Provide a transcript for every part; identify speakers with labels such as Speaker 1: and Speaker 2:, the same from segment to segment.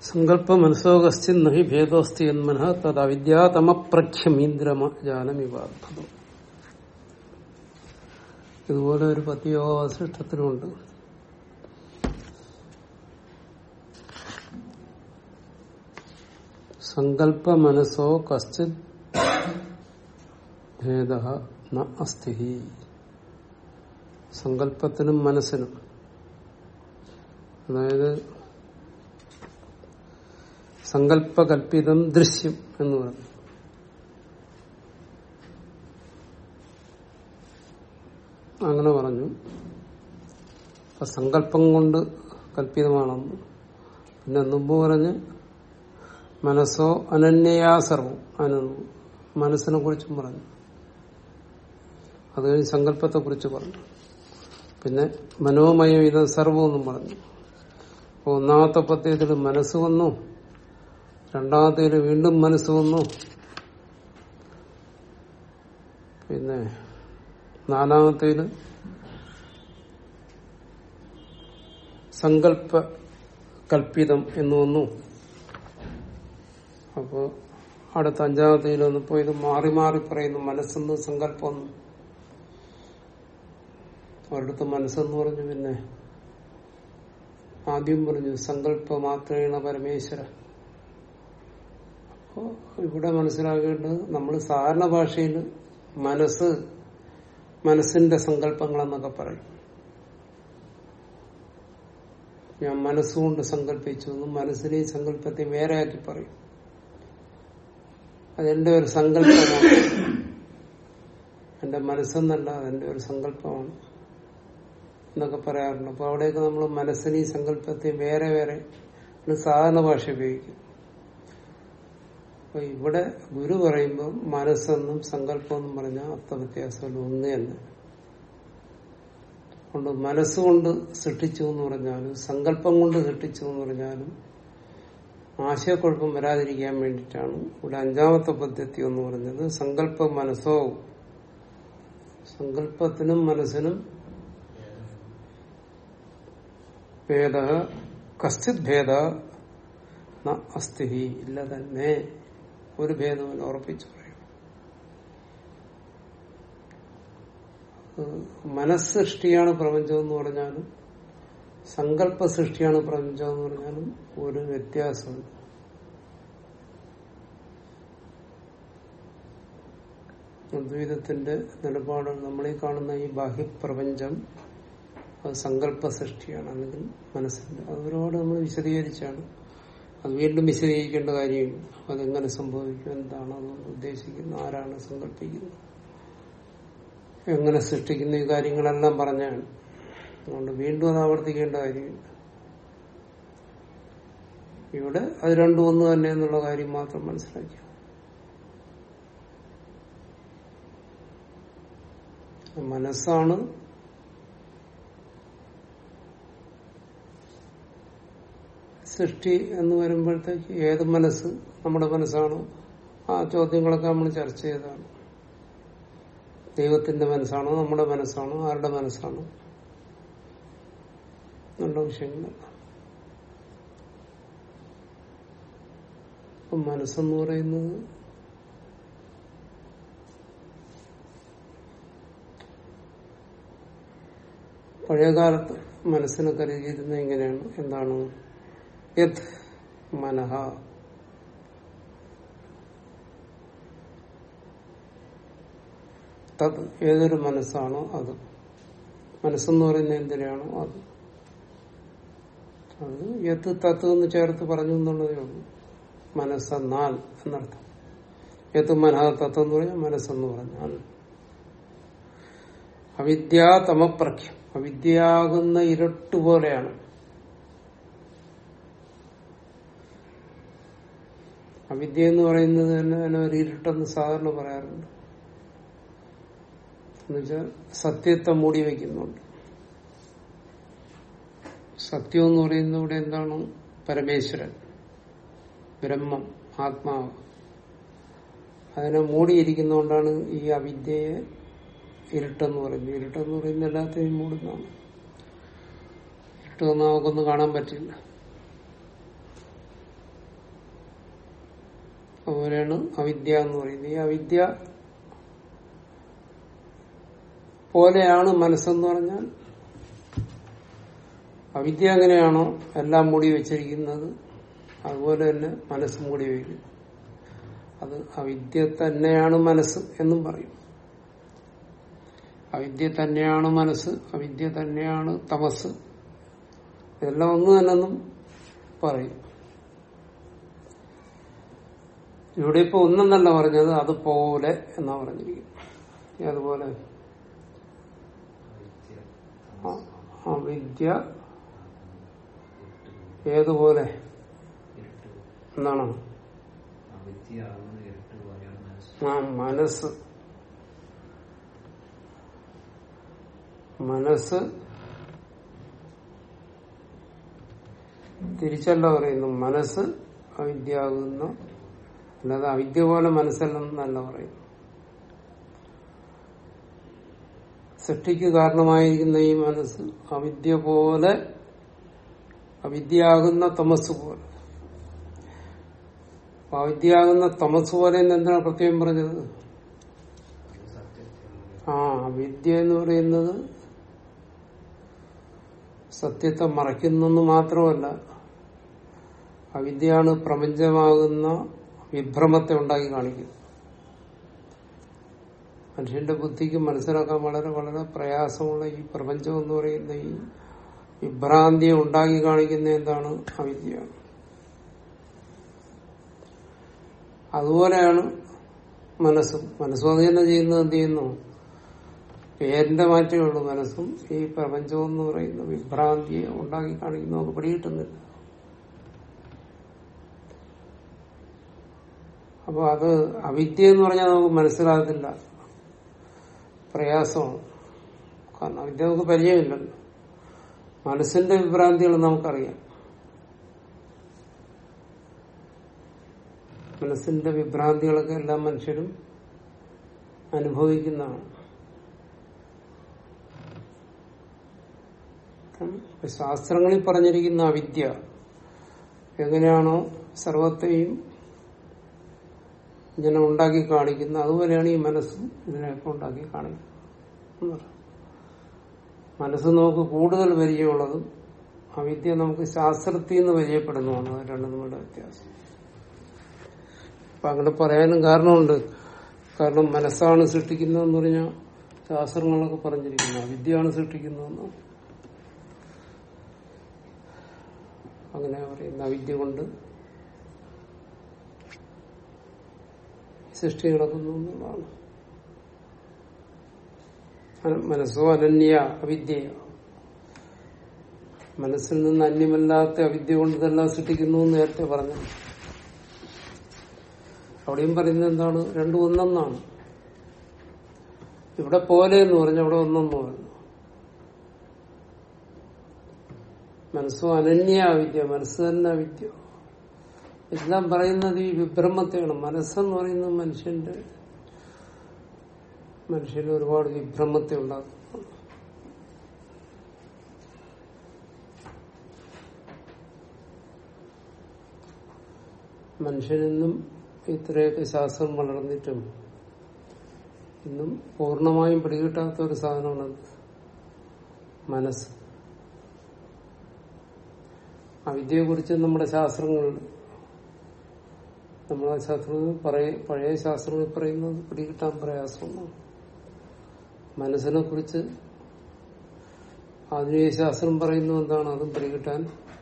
Speaker 1: സങ്കല്പ മനസ്സോകസ്തി നഹി ഭേദോസ്തി എന്മന തത് അവിദ്യാതമപ്രഖ്യമീന്ദ്രജാനമിവാത്ഭുതം ഇതുപോലെ ഒരു പദ്യയോഗാവശിഷ്ടത്തിലുണ്ട് സങ്കല്പ മനസ്സോ കശ്ചിത് ഭേദ ന അസ്ഥി സങ്കല്പത്തിനും മനസ്സിനും അതായത് സങ്കല്പകൽപ്പിതം ദൃശ്യം എന്ന് പറഞ്ഞു അങ്ങനെ പറഞ്ഞു അപ്പൊ സങ്കല്പം കൊണ്ട് കൽപ്പിതമാണെന്ന് പിന്നെ മുമ്പ് പറഞ്ഞ് മനസ്സോ അനന്യയാസർവം അനന്നു മനസ്സിനെ കുറിച്ചും പറഞ്ഞു അത് കഴിഞ്ഞ് സങ്കല്പത്തെ കുറിച്ച് പറഞ്ഞു പിന്നെ മനോമയം ഇത് സർവമെന്നും പറഞ്ഞു അപ്പൊ ഒന്നാമത്തെ പദ്യത്തിൽ മനസ്സ് വന്നു രണ്ടാമത്തേൽ വീണ്ടും മനസ്സ് വന്നു പിന്നെ നാലാമത്തേല് സങ്കല്പ കൽപ്പിതം എന്ന് വന്നു അപ്പോ അടുത്ത അഞ്ചാമത്തേൽ വന്നപ്പോ ഇത് മാറി മാറി പറയുന്നു മനസ്സെന്ന് സങ്കല്പമെന്ന് ഒരിടത്ത് മനസ്സെന്ന് പറഞ്ഞു പിന്നെ ആദ്യം പറഞ്ഞു സങ്കല്പ മാത്രേണ പരമേശ്വര അപ്പോ ഇവിടെ മനസ്സിലാക്കേണ്ടത് നമ്മൾ സാധാരണ ഭാഷയിൽ മനസ്സ് മനസ്സിന്റെ സങ്കല്പങ്ങളെന്നൊക്കെ പറയും ഞാൻ മനസ്സുകൊണ്ട് സങ്കല്പിച്ചു എന്നും മനസ്സിനെ സങ്കല്പത്തെ വേറെയാക്കി പറയും അതെന്റെ ഒരു സങ്കല്പമാണ് എന്റെ മനസ്സെന്നല്ല അതെന്റെ ഒരു സങ്കല്പമാണ് എന്നൊക്കെ പറയാറുണ്ട് അപ്പൊ അവിടെയൊക്കെ നമ്മൾ മനസ്സിനെ സങ്കല്പത്തെ വേറെ വേറെ സാധാരണ ഭാഷ ഉപയോഗിക്കും അപ്പൊ ഇവിടെ ഗുരു പറയുമ്പോൾ മനസ്സെന്നും സങ്കല്പമെന്നും പറഞ്ഞാൽ അർത്ഥ വ്യത്യാസമല്ല ഒന്ന് തന്നെ അതുകൊണ്ട് മനസ്സുകൊണ്ട് സൃഷ്ടിച്ചു എന്ന് പറഞ്ഞാലും സങ്കല്പം കൊണ്ട് സൃഷ്ടിച്ചു എന്ന് പറഞ്ഞാലും ആശയക്കുഴപ്പം വരാതിരിക്കാൻ വേണ്ടിയിട്ടാണ് ഇവിടെ അഞ്ചാമത്തെ പദ്ധതി എന്ന് പറഞ്ഞത് സങ്കല്പ മനസ്സോ സങ്കല്പത്തിനും മനസ്സിനും ഭേദ കശ്ചിത് ഭേദ അസ്ഥി ഇല്ല തന്നെ ഒരു ഭേദവും ഉറപ്പിച്ചു പറയും മനസ്സ് സൃഷ്ടിയാണ് പ്രപഞ്ചം എന്ന് പറഞ്ഞാലും സങ്കല്പ സൃഷ്ടിയാണ് പ്രപഞ്ചം എന്ന് പറഞ്ഞാലും ഒരു വ്യത്യാസമുണ്ട് അദ്വൈതത്തിന്റെ നിലപാട് നമ്മളീ കാണുന്ന ഈ ബാഹ്യപ്രപഞ്ചം അത് സങ്കല്പ സൃഷ്ടിയാണ് അല്ലെങ്കിൽ മനസ്സിന്റെ അത് ഒരുപാട് നമ്മൾ വിശദീകരിച്ചാണ് അത് വീണ്ടും വിശദീകരിക്കേണ്ട കാര്യമില്ല അതെങ്ങനെ സംഭവിക്കും എന്താണ് അതുകൊണ്ട് ഉദ്ദേശിക്കുന്നത് ആരാണ് സങ്കല്പിക്കുന്നത് എങ്ങനെ സൃഷ്ടിക്കുന്ന ഈ കാര്യങ്ങളെല്ലാം പറഞ്ഞാണ് അതുകൊണ്ട് വീണ്ടും അത് ആവർത്തിക്കേണ്ട കാര്യമില്ല ഇവിടെ അത് രണ്ടും ഒന്ന് തന്നെ എന്നുള്ള കാര്യം മാത്രം മനസ്സിലാക്കിയ മനസ്സാണ് സൃഷ്ടി എന്ന് വരുമ്പോഴത്തേക്ക് ഏത് മനസ്സ് നമ്മുടെ മനസ്സാണോ ആ ചോദ്യങ്ങളൊക്കെ നമ്മൾ ചർച്ച ചെയ്തതാണ് ദൈവത്തിന്റെ മനസ്സാണോ നമ്മുടെ മനസ്സാണോ ആരുടെ മനസ്സാണോ എന്നുള്ള വിഷയങ്ങളല്ല അപ്പൊ മനസ്സെന്ന് പറയുന്നത് പഴയകാലത്ത് മനസ്സിനെ കരുതിയിരുന്നത് എങ്ങനെയാണ് എന്താണ് യത് മനഹ തത് ഏതൊരു മനസ്സാണോ അത് മനസ്സെന്ന് പറയുന്നത് എന്തിനാണോ അത് അത് യത്ത് തത്ത് എന്ന് ചേർത്ത് പറഞ്ഞു എന്നുള്ളതേ ഉള്ളൂ മനസ്സെന്നാൽ എന്നർത്ഥം യത്ത് മനഃ തത്വം എന്ന് പറഞ്ഞാൽ മനസ്സെന്ന് പറഞ്ഞാൽ അവിദ്യാതമപ്രഖ്യം അവിദ്യയാകുന്ന ഇരട്ട് പോലെയാണ് അവിദ്യ എന്ന് പറയുന്നത് തന്നെ അതിനെ ഒരു ഇരുട്ടെന്ന് സാധാരണ പറയാറുണ്ട് എന്നുവെച്ചാൽ സത്യത്തെ മൂടി വയ്ക്കുന്നുണ്ട് സത്യം എന്ന് പറയുന്നത് ഇവിടെ എന്താണ് പരമേശ്വരൻ ബ്രഹ്മം ആത്മാവ് അതിനെ മൂടിയിരിക്കുന്നതുകൊണ്ടാണ് ഈ അവിദ്യയെ ഇരുട്ടെന്ന് പറയുന്നത് ഇരുട്ടെന്ന് പറയുന്നത് എല്ലാത്തെയും മൂടുന്നതാണ് ഇരുട്ട് നമുക്കൊന്നും കാണാൻ പറ്റില്ല അതുപോലെയാണ് അവിദ്യ എന്ന് പറയുന്നത് ഈ അവിദ്യ പോലെയാണ് മനസ്സെന്ന് പറഞ്ഞാൽ അവിദ്യ എങ്ങനെയാണോ എല്ലാം മൂടി വെച്ചിരിക്കുന്നത് അതുപോലെ തന്നെ മനസ്സും മൂടി വയ്ക്കും അത് അവിദ്യ തന്നെയാണ് മനസ്സ് എന്നും പറയും അവിദ്യ തന്നെയാണ് മനസ്സ് അവിദ്യ തന്നെയാണ് തമസ് ഇതെല്ലാം ഒന്ന് തന്നെന്നും പറയും ഇവിടെ ഇപ്പൊ ഒന്നെന്നല്ല പറഞ്ഞത് അതുപോലെ എന്നാ പറഞ്ഞിരിക്കും അതുപോലെ ആ- അവിദ്യ ഏതുപോലെ എന്നാണോ
Speaker 2: അവിദ്യയാകുന്ന ഇരുട്ട് പോലെയാണ് മനസ്സ്
Speaker 1: ആ മനസ്സ് മനസ്സ് തിരിച്ചല്ല പറയുന്നു മനസ്സ് അവിദ്യയാകുന്ന അല്ലാതെ അവിദ്യ പോലെ മനസ്സല്ലെന്നല്ല പറയുന്നു സൃഷ്ടിക്ക് കാരണമായിരിക്കുന്ന ഈ മനസ്സ് അവിദ്യ പോലെ അവിദ്യയാകുന്ന തമസ് പോലെ അപ്പൊ അവിദ്യയാകുന്ന തമസ് പോലെ എന്ന് എന്തിനാണ് പ്രത്യേകം പറഞ്ഞത്
Speaker 2: അത് സത്യത്തിൽ
Speaker 1: ആ അവിദ്യ എന്ന് പറയുന്നത് സത്യത്തെ മറയ്ക്കുന്നെന്ന് മാത്രമല്ല അവിദ്യയാണ് പ്രപഞ്ചമാകുന്ന വിഭ്രമത്തെ ഉണ്ടാക്കി കാണിക്കുന്നത് മനുഷ്യന്റെ ബുദ്ധിക്ക് മനസ്സിലാക്കാൻ വളരെ വളരെ പ്രയാസമുള്ള ഈ പ്രപഞ്ചം എന്ന് പറയുന്ന ഈ വിഭ്രാന്തിയെ ഉണ്ടാക്കി കാണിക്കുന്ന എന്താണ് അവിദ്യയാണ് അതുപോലെയാണ് മനസ്സും മനസ്സും അത് തന്നെ ചെയ്യുന്നത് എന്ത് ചെയ്യുന്നു പേരിന്റെ മാറ്റമേ ഉള്ളൂ മനസ്സും ഈ പ്രപഞ്ചം എന്ന് പറയുന്ന വിഭ്രാന്തിയെ ഉണ്ടാക്കി കാണിക്കുന്ന നമുക്ക് പിടികിട്ടുന്നില്ല അപ്പൊ അത് അവിദ്യ എന്ന് പറഞ്ഞാൽ നമുക്ക് മനസ്സിലാകത്തില്ല പ്രയാസമാണ് കാരണം അവിദ്യ നമുക്ക് പരിചയമില്ലല്ലോ മനസ്സിന്റെ വിഭ്രാന്തികൾ നമുക്കറിയാം മനസ്സിന്റെ വിഭ്രാന്തികളൊക്കെ എല്ലാ മനുഷ്യരും അനുഭവിക്കുന്നതാണ് ഇപ്പൊ ശാസ്ത്രങ്ങളിൽ പറഞ്ഞിരിക്കുന്ന അവിദ്യ എങ്ങനെയാണോ സർവത്തെയും ഇങ്ങനെ ഉണ്ടാക്കി കാണിക്കുന്നത് അതുപോലെയാണ് ഈ മനസ്സും ഇതിനെയൊക്കെ ഉണ്ടാക്കി കാണിക്കുന്നത് എന്ന് പറയാം. മനസ്സ് നമുക്ക് കൂടുതൽ പരിചയമുള്ളതും അവിദ്യ നമുക്ക് ശാസ്ത്രത്തിൽ നിന്ന് പരിചയപ്പെടുന്നതാണ് അത് രണ്ടും തമ്മിലുള്ള വ്യത്യാസം അപ്പൊ അങ്ങനെ പറയാനും കാരണമുണ്ട് കാരണം മനസ്സാണ് സൃഷ്ടിക്കുന്നതെന്ന് പറഞ്ഞാൽ ശാസ്ത്രങ്ങളൊക്കെ പറഞ്ഞിരിക്കുന്നു അവിദ്യയാണ് സൃഷ്ടിക്കുന്നതെന്ന് അങ്ങനെ പറയുന്ന അവിദ്യ കൊണ്ട് സൃഷ്ടി നടക്കുന്നു എന്നുള്ളതാണ് അന- മനസ്സോ അനന്യ അവിദ്യ മനസ്സിൽ നിന്ന് അന്യമല്ലാത്ത അവിദ്യ കൊണ്ട് ഇതെല്ലാം സൃഷ്ടിക്കുന്നു എന്ന് നേരത്തെ പറഞ്ഞു അവിടെയും പറയുന്നത് എന്താണ് രണ്ടും ഒന്നെന്നാണ് ഇവിടെ പോലെ എന്ന് പറഞ്ഞു അവിടെ ഒന്നെന്ന് പറഞ്ഞു മനസ്സോ അനന്യ അവിദ്യ മനസ്സ് തന്നെ അവിദ്യ എല്ലാം പറയുന്നത് ഈ വിഭ്രമത്തെയാണ് മനസ്സെന്ന് പറയുന്നത് മനുഷ്യന്റെ മനുഷ്യന് ഒരുപാട് വിഭ്രമത്തെ ഉണ്ടാക്കും മനുഷ്യനെന്നും ഇത്രയൊക്കെ ശാസ്ത്രം വളർന്നിട്ടും ഇന്നും പൂർണ്ണമായും പിടികിട്ടാത്ത ഒരു സാധനമാണ് മനസ്സ് അവിദ്യയെ കുറിച്ച് നമ്മുടെ ശാസ്ത്രങ്ങൾ നമ്മളെ ശാസ്ത്രങ്ങൾ പറയ പഴയ ശാസ്ത്രങ്ങൾ പറയുന്നത് പിടികിട്ടാൻ പ്രയാസമാണ് മനസ്സിനെ കുറിച്ച് ആധുനിക ശാസ്ത്രം പറയുന്നത് എന്താണ് അതും പിടികിട്ടാൻ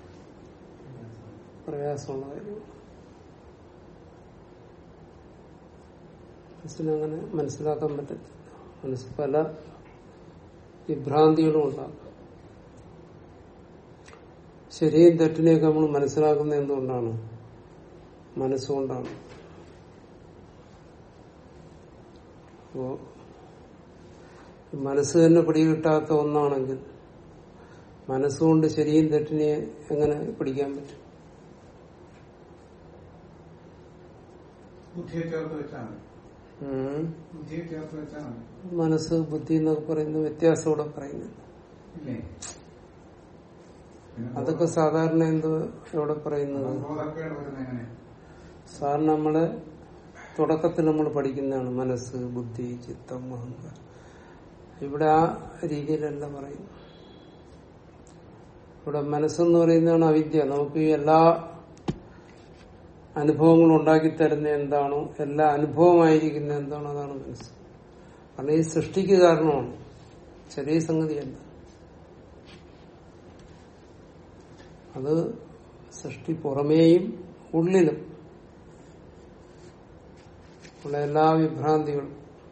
Speaker 1: പ്രയാസമുള്ള കാര്യമാണ് മനസ്സിനങ്ങനെ മനസ്സിലാക്കാൻ പറ്റത്തില്ല മനസ്സ് പല വിഭ്രാന്തികളും ഉണ്ടാകും ശരിയും തെറ്റിനെയൊക്കെ നമ്മൾ മനസ്സിലാക്കുന്നത് എന്തുകൊണ്ടാണ് മനസ്സുകൊണ്ടാണ് അപ്പോ മനസ്സ് തന്നെ പിടികിട്ടാത്ത ഒന്നാണെങ്കിൽ മനസ്സുകൊണ്ട് ശരിയും തെറ്റിനെ എങ്ങനെ പിടിക്കാൻ പറ്റും
Speaker 3: ബുദ്ധിയെ ചേർത്ത് വെച്ചാണ്
Speaker 1: ഉം.
Speaker 3: ബുദ്ധിയെ ചേർത്ത് വെച്ചാണ്
Speaker 1: മനസ്സ് ബുദ്ധി എന്നൊക്കെ പറയുന്ന വ്യത്യാസം ഇവിടെ പറയുന്നുണ്ട്
Speaker 3: ഇല്ലേ പിന്നെ
Speaker 1: അതൊക്കെ സാധാരണ എന്ത് ഇവിടെ പറയുന്നത്
Speaker 3: ബോധക്കേട് വരുന്നത് എങ്ങനെ
Speaker 1: സാറിന് നമ്മള് തുടക്കത്തിൽ നമ്മൾ പഠിക്കുന്നതാണ് മനസ്സ് ബുദ്ധി ചിത്തം അഹങ്കാരം ഇവിടെ ആ രീതിയിലല്ല പറയുന്നു ഇവിടെ മനസ്സെന്ന് പറയുന്നതാണ് അവിദ്യ നമുക്ക് ഈ എല്ലാ അനുഭവങ്ങളും ഉണ്ടാക്കി തരുന്ന എന്താണോ എല്ലാ അനുഭവമായിരിക്കുന്ന എന്താണോ അതാണ് മനസ്സ് കാരണം ഈ സൃഷ്ടിക്ക് കാരണമാണ് ചെറിയ സംഗതിയല്ല അത് സൃഷ്ടി പുറമേയും ഉള്ളിലും ഉള്ള എല്ലാ വിഭ്രാന്തികളും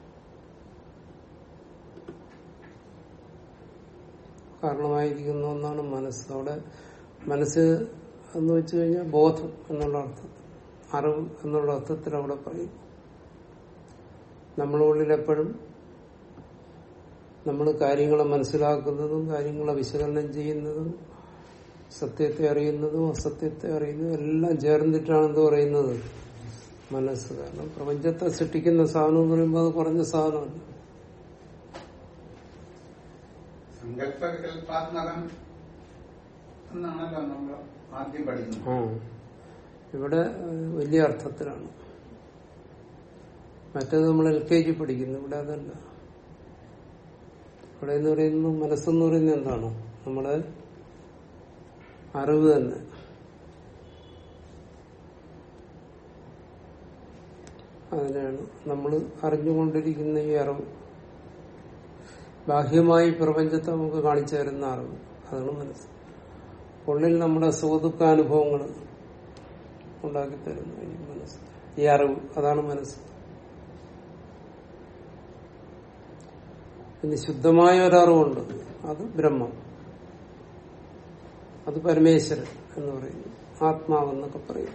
Speaker 1: കാരണമായിരിക്കുന്ന ഒന്നാണ് മനസ്സ് അവിടെ മനസ്സ് എന്ന് വെച്ച് കഴിഞ്ഞാൽ ബോധം എന്നുള്ള അർത്ഥത്തിൽ അറിവ് എന്നുള്ള അർത്ഥത്തിൽ അവിടെ പറയും നമ്മുടെ ഉള്ളിൽ എപ്പോഴും നമ്മൾ കാര്യങ്ങളെ മനസ്സിലാക്കുന്നതും കാര്യങ്ങളെ വിശകലനം ചെയ്യുന്നതും സത്യത്തെ അറിയുന്നതും അസത്യത്തെ അറിയുന്നതും എല്ലാം ചേർന്നിട്ടാണ് എന്ത് പറയുന്നത് മനസ്സ് കാരണം പ്രപഞ്ചത്തെ സൃഷ്ടിക്കുന്ന സാധനം എന്ന് പറയുമ്പോൾ അത് കുറഞ്ഞ സാധനമല്ല
Speaker 3: സങ്കല്പകൽപ്പാത്മകം എന്നാണല്ലോ നമ്മൾ ആദ്യം പഠിക്കുന്നത്
Speaker 1: ആ ഇവിടെ ഏഹ്, വലിയ അർത്ഥത്തിലാണ് മറ്റേത് നമ്മൾ എൽ കെ ജി പഠിക്കുന്നു ഇവിടെ അതല്ല ഇവിടെ എന്ന് പറയുന്നത് മനസ്സെന്ന് പറയുന്നത് എന്താണ് നമ്മുടെ അറിവ് തന്നെ അതിനാണ് നമ്മൾ അറിഞ്ഞുകൊണ്ടിരിക്കുന്ന ഈ അറിവ് ബാഹ്യമായി പ്രപഞ്ചത്തെ നമുക്ക് കാണിച്ചു തരുന്ന അറിവ് അതാണ് മനസ്സ് ഉള്ളിൽ നമ്മുടെ സുഖദുഃഖാനുഭവങ്ങൾ ഉണ്ടാക്കി തരുന്ന ഈ മനസ്സ് ഈ അറിവ് അതാണ് മനസ്സ് ഇനി ശുദ്ധമായ ഒരറിവുണ്ട് അത് ബ്രഹ്മം അത് പരമേശ്വരൻ എന്ന് പറയുന്നു ആത്മാവെന്നൊക്കെ പറയും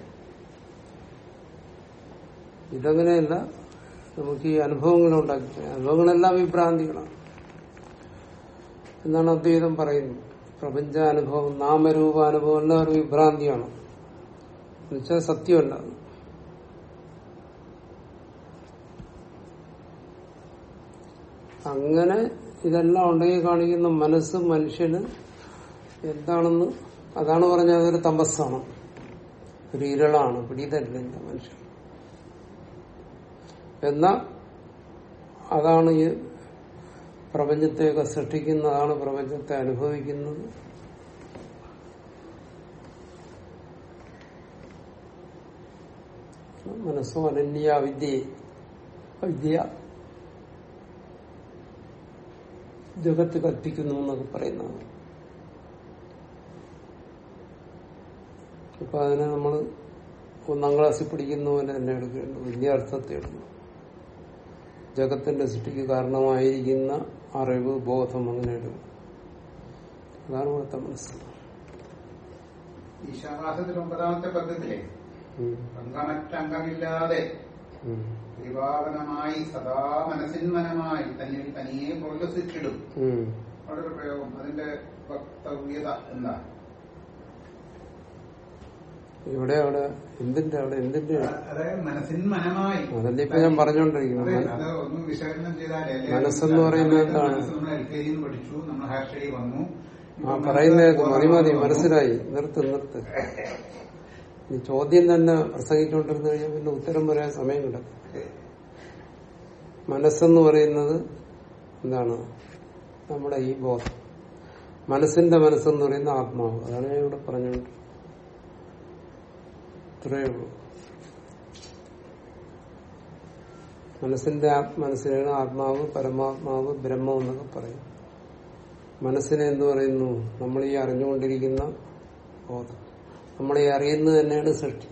Speaker 1: ഇതങ്ങനെയല്ല നമുക്ക് ഈ അനുഭവങ്ങൾ ഉണ്ടാക്കി തരും. അനുഭവങ്ങളെല്ലാം വിഭ്രാന്തികളാണ് എന്നാണ് അദ്വൈതം പറയുന്നത് പ്രപഞ്ചാനുഭവം നാമരൂപാനുഭവം എല്ലാം ഒരു വിഭ്രാന്തിയാണ് എന്നുവെച്ചാൽ സത്യമല്ല അത്. അങ്ങനെ ഇതെല്ലാം ഉണ്ടെങ്കിൽ കാണിക്കുന്ന മനസ്സ് മനുഷ്യന് എന്താണെന്ന് അതാണ് പറഞ്ഞത് അതൊരു തപസ്സാണ് ഒരു ഇരളാണ് പിടിതരില്ല മനുഷ്യൻ എന്നാ അതാണ് ഈ പ്രപഞ്ചത്തെയൊക്കെ സൃഷ്ടിക്കുന്നതാണ് പ്രപഞ്ചത്തെ അനുഭവിക്കുന്നത് മനസ്സോ അനന്യ വിദ്യ വിദ്യ ജഗത്ത് കൽപ്പിക്കുന്നു എന്നൊക്കെ പറയുന്നതാണ് അപ്പൊ അതിനെ നമ്മൾ ഒന്നാം ക്ലാസ്സിൽ പഠിക്കുന്ന പോലെ തന്നെ എടുക്കേണ്ടത് വലിയ അർത്ഥത്തെ എടുക്കണം ജഗത്തിന്റെ സൃഷ്ടിക്ക് കാരണമായിരിക്കുന്ന അറിവ് ബോധം അങ്ങനെ എടുക്കണം അതാണ് ഇവിടുത്തെ മനസ്സ്
Speaker 3: ഈശാവാസത്തിൽ ഒമ്പതാമത്തെ പദ്യത്തിലെ
Speaker 1: ഉം.
Speaker 3: അംഗമറ്റംഗമില്ലാതെ
Speaker 1: ഉം.
Speaker 3: പരിപാവനമായി സദാ മനസ്സിന്മനമായി തന്നിൽ തനിയെ പ്രൊല്ലസിച്ചിടും
Speaker 1: ഉം.
Speaker 3: അവിടെ ഒരു പ്രയോഗം അതിന്റെ വക്തവ്യത എന്താ
Speaker 1: ഇവിടെ അവിടെ എന്തിന്റെ അവിടെ എന്തിന്റെ
Speaker 3: അതായത് മനസ്സിന്മനമായി
Speaker 1: അതല്ലേ ഇപ്പൊ ഞാൻ പറഞ്ഞുകൊണ്ടിരിക്കുന്നത്
Speaker 3: അതെ,
Speaker 1: മന-
Speaker 3: അത് ഒന്ന് വിശകലനം ചെയ്താലേ അല്ലേ?
Speaker 1: മനസ്സെന്ന് പറയുന്നത് എന്താണ്?
Speaker 3: മനസ്സ് നമ്മൾ എൽ കെ ജിന്ന് പഠിച്ചു നമ്മൾ ഹയർ സ്റ്റഡി വന്നു
Speaker 1: ആ പറയുന്നത് മതി മതി മനസ്സിലായി നിർത്ത് നിർത്ത് ഈ ചോദ്യം തന്നെ പ്രസംഗിച്ചുകൊണ്ടിരുന്നു കഴിഞ്ഞാൽ പിന്നെ ഉത്തരം പറയാൻ സമയം കിടക്കും മനസ്സെന്ന് പറയുന്നത് എന്താണ് നമ്മുടെ ഈ ബോധം മനസ്സിന്റെ മനസ്സെന്ന് പറയുന്ന ആത്മാവ് അതാണ് ഞാൻ ഇവിടെ പറഞ്ഞുകൊണ്ട് ഇത്രയേ ഉള്ളൂ മനസ്സിന്റെ ആ- മനസ്സിനാണ് ആത്മാവ് പരമാത്മാവ് ബ്രഹ്മം എന്നൊക്കെ പറയും മനസ്സിനെ എന്ത് പറയുന്നു നമ്മൾ ഈ അറിഞ്ഞുകൊണ്ടിരിക്കുന്ന ബോധം നമ്മൾ ഈ അറിയുന്നത് തന്നെയാണ് സൃഷ്ടി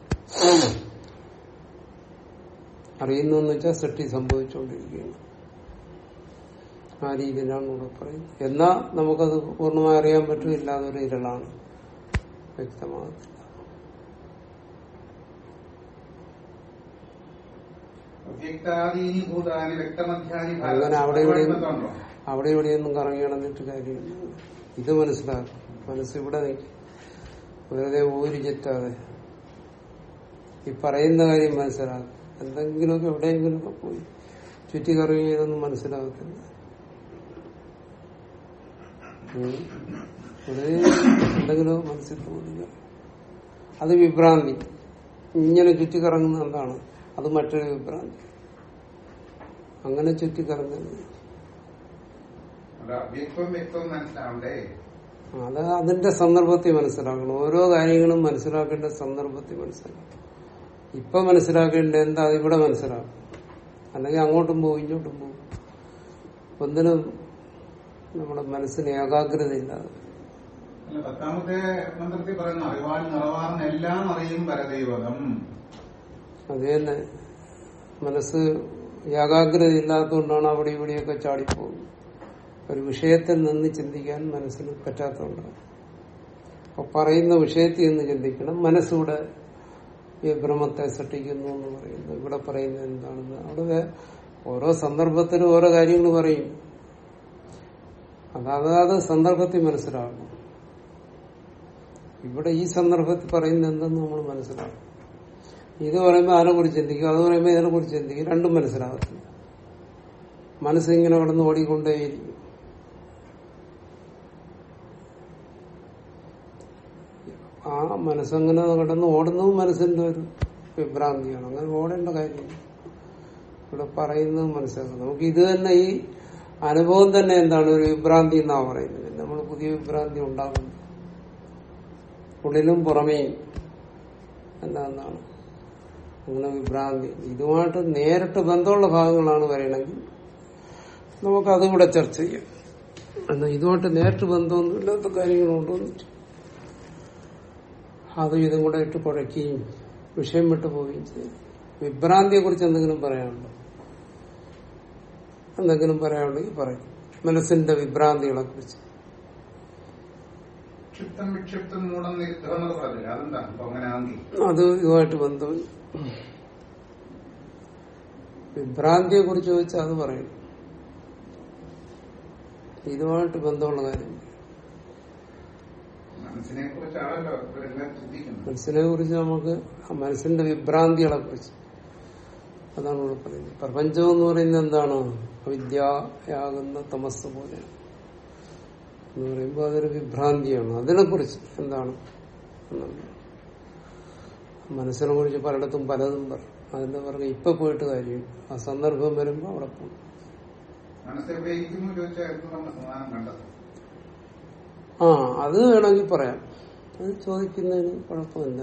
Speaker 1: അറിയുന്നു എന്ന് വെച്ചാൽ സൃഷ്ടി സംഭവിച്ചുകൊണ്ടിരിക്കുകയാണ് ആ രീതിയിലാണ് ഇവിടെ പറയുന്നത് എന്നാ നമുക്കത് പൂർണ്ണമായി അറിയാൻ പറ്റില്ല അതൊരു ഇരളാണ് വ്യക്തമാകത്തില്ല
Speaker 3: അവ്യക്താദീനി ഭൂതാനി വ്യക്തമധ്യാനി
Speaker 1: അങ്ങനെ അവിടെ ഇവിടെയും
Speaker 3: ബന്ധമുണ്ടോ?
Speaker 1: അവിടെ ഇവിടെയൊന്നും കറങ്ങി നടന്നിട്ട് കാര്യമില്ല ഇത് മനസ്സിലാക്കും മനസ്സ് ഇവിടെ നിൽക്കും വെറുതെ ഊരി ചെറ്റാതെ ഈ പറയുന്ന കാര്യം മനസ്സിലാക്കും എന്തെങ്കിലുമൊക്കെ എവിടെയെങ്കിലുമൊക്കെ പോയി ചുറ്റി കറങ്ങി ഇതൊന്നും മനസ്സിലാകത്തില്ല ഉം. വെറുതെ എന്തെങ്കിലും മനസ്സിൽ തോന്നില്ല അത് വിഭ്രാന്തി ഇങ്ങനെ ചുറ്റി കറങ്ങുന്ന എന്താണ് അത് മറ്റൊരു വിഭ്രാന്തി അങ്ങനെ ചുറ്റിക്കറങ്ങുന്നത്
Speaker 3: അല്ല അവ്യക്തവും വ്യക്തവും മനസ്സിലാവണ്ടേ
Speaker 1: അത് അതിന്റെ സന്ദർഭത്തിൽ മനസ്സിലാക്കണം ഓരോ കാര്യങ്ങളും മനസ്സിലാക്കേണ്ട സന്ദർഭത്തിൽ മനസ്സിലാക്കണം ഇപ്പൊ മനസ്സിലാക്കേണ്ട എന്താ അത് ഇവിടെ മനസ്സിലാക്കും അല്ലെങ്കിൽ അങ്ങോട്ടും പോകും ഇങ്ങോട്ടും പോകും ഒന്നിനും നമ്മുടെ മനസ്സിന് ഏകാഗ്രത ഇല്ലാതെ
Speaker 3: അല്ല പത്താമത്തെ മന്ത്രത്തിൽ പറയുന്ന അറിവാൽ നിറവാർന്ന എല്ലാം അറിയും പരദൈവതം
Speaker 1: അത് തന്നെ മനസ്സ് ഏകാഗ്രത ഇല്ലാത്തതുകൊണ്ടാണ് അവിടെ ഇവിടെയൊക്കെ ചാടിപ്പോകുന്നത് ഒരു വിഷയത്തിൽ നിന്ന് ചിന്തിക്കാൻ മനസ്സിന് പറ്റാത്തതുകൊണ്ടാണ് അപ്പൊ പറയുന്ന വിഷയത്തിൽ നിന്ന് ചിന്തിക്കണം മനസ്സിവിടെ ഈ ഭ്രമത്തെ സൃഷ്ടിക്കുന്നു എന്ന് പറയുന്നു ഇവിടെ പറയുന്നത് എന്താണെന്ന് അവിടെ വേ- ഓരോ സന്ദർഭത്തിലും ഓരോ കാര്യങ്ങൾ പറയും അതാത് സന്ദർഭത്തിൽ മനസ്സിലാക്കണം ഇവിടെ ഈ സന്ദർഭത്തിൽ പറയുന്നത് എന്തെന്ന് നമ്മൾ മനസ്സിലാക്കണം ഇത് പറയുമ്പോൾ അതിനെ കുറിച്ച് ചിന്തിക്കും അത് പറയുമ്പോൾ ഇതിനെ കുറിച്ച് ചിന്തിക്കും രണ്ടും മനസ്സിലാകത്തില്ല മനസ്സിങ്ങനെ കിടന്ന് ഓടിക്കൊണ്ടേയിരിക്കും ആ മനസ്സങ്ങനെ കിടന്ന് ഓടുന്നതും മനസ്സിന്റെ ഒരു വിഭ്രാന്തിയാണ് അങ്ങനെ ഓടേണ്ട കാര്യമില്ല ഇവിടെ പറയുന്നത് മനസ്സിലാക്കണം നമുക്ക് ഇത് തന്നെ ഈ അനുഭവം തന്നെ എന്താണ് ഒരു വിഭ്രാന്തി എന്നാ പറയുന്നത് നമ്മൾ പുതിയ വിഭ്രാന്തി ഉണ്ടാകുന്നു ഉള്ളിലും പുറമേയും എന്താണെന്നാണ് അങ്ങനെ വിഭ്രാന്തി ഇതുമായിട്ട് നേരിട്ട് ബന്ധമുള്ള ഭാഗങ്ങളാണ് പറയണമെങ്കിൽ നമുക്ക് അതുകൂടെ ചർച്ച ചെയ്യാം എന്നാൽ ഇതുമായിട്ട് നേരിട്ട് ബന്ധമൊന്നും ഇല്ലാത്ത കാര്യങ്ങളുണ്ടോന്ന് അതും ഇതും കൂടെ ഇട്ട് കുഴയ്ക്കുകയും വിഷയം വിട്ടു പോവുകയും ചെയ്യും വിഭ്രാന്തിയെ കുറിച്ച് എന്തെങ്കിലും പറയാനുണ്ടോ എന്തെങ്കിലും പറയാനുണ്ടെങ്കിൽ പറയും മനസ്സിന്റെ വിഭ്രാന്തികളെ കുറിച്ച്
Speaker 3: ക്ഷിപ്തം വിക്ഷിപ്തം മൂടം നിരുദ്ധം എന്നൊക്കെ പറഞ്ഞില്ല അതെന്താ അപ്പൊ അങ്ങനെ ആങ്കി
Speaker 1: അത് ഇതുമായിട്ട് ബന്ധമില്ല വിഭ്രാന്തിയെ കുറിച്ച് ചോദിച്ചാൽ അത് പറയും ഇതുമായിട്ട് ബന്ധമുള്ള കാര്യം
Speaker 3: മനസ്സിനെ കുറിച്ചാണല്ലോ ഇവരെല്ലാം ചിന്തിക്കുന്നത്
Speaker 1: മനസ്സിനെ കുറിച്ച് നമുക്ക് ആ മനസ്സിന്റെ വിഭ്രാന്തികളെ കുറിച്ച് അതാണ് ഇവിടെ പറയുന്നത് പ്രപഞ്ചം എന്ന് പറയുന്നത് എന്താണ് അവിദ്യയാകുന്ന തമസ് പോലെയാണ് എന്ന് പറയുമ്പോൾ അതൊരു വിഭ്രാന്തിയാണ് അതിനെ കുറിച്ച് എന്താണ് എന്നുള്ളത് മനസ്സിനെ കുറിച്ച് പലയിടത്തും പലതും പറയും അതിന്റെ പുറകെ ഇപ്പൊ പോയിട്ട് കാര്യം ആ സന്ദർഭം വരുമ്പോൾ അവിടെ പോകും
Speaker 3: മനസ്സെവിടെ ഇരിക്കുന്നു ചോദിച്ചാൽ എന്ത് നമ്മൾ സമാധാനം കണ്ടത്
Speaker 1: ആ അത് വേണമെങ്കിൽ പറയാം അത് ചോദിക്കുന്നതിന് കുഴപ്പമില്ല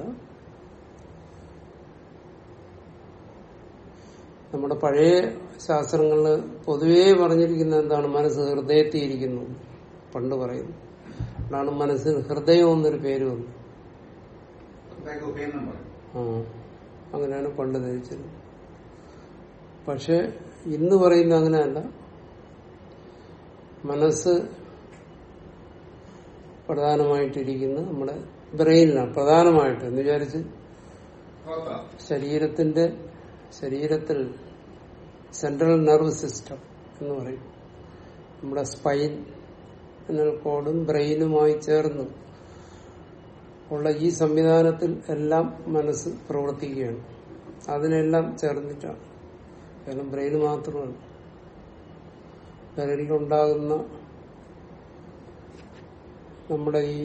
Speaker 1: നമ്മുടെ പഴയ ശാസ്ത്രങ്ങളിൽ പൊതുവേ പറഞ്ഞിരിക്കുന്ന എന്താണ് മനസ്സ് ഹൃദയത്തിൽ ഇരിക്കുന്നു പണ്ട് പറയുന്നു അതാണ് മനസ്സിന് ഹൃദയം എന്നൊരു പേര് വന്നു
Speaker 3: ഹൃദയ ഉപയെന്നും പറയും
Speaker 1: ആ അങ്ങനെയാണ് പണ്ട് ധരിച്ചത് പക്ഷെ ഇന്ന് പറയുന്ന അങ്ങനെയല്ല മനസ്സ് പ്രധാനമായിട്ടിരിക്കുന്ന നമ്മുടെ ബ്രെയിനിലാണ് പ്രധാനമായിട്ട് എന്ന് വിചാരിച്ച്
Speaker 3: ശ്രോത്രം
Speaker 1: ശരീരത്തിന്റെ ശരീരത്തിൽ സെൻട്രൽ നെർവ് സിസ്റ്റം എന്ന് പറയും നമ്മുടെ സ്പൈൻ കോഡും ബ്രെയിനുമായി ചേർന്ന് ഉള്ള ഈ സംവിധാനത്തിൽ എല്ലാം മനസ്സ് പ്രവർത്തിക്കുകയാണ് അതിനെല്ലാം ചേർന്നിട്ടാണ് കാരണം ബ്രെയിൻ മാത്രമാണ് ബ്രെയിനിലുണ്ടാകുന്ന നമ്മുടെ ഈ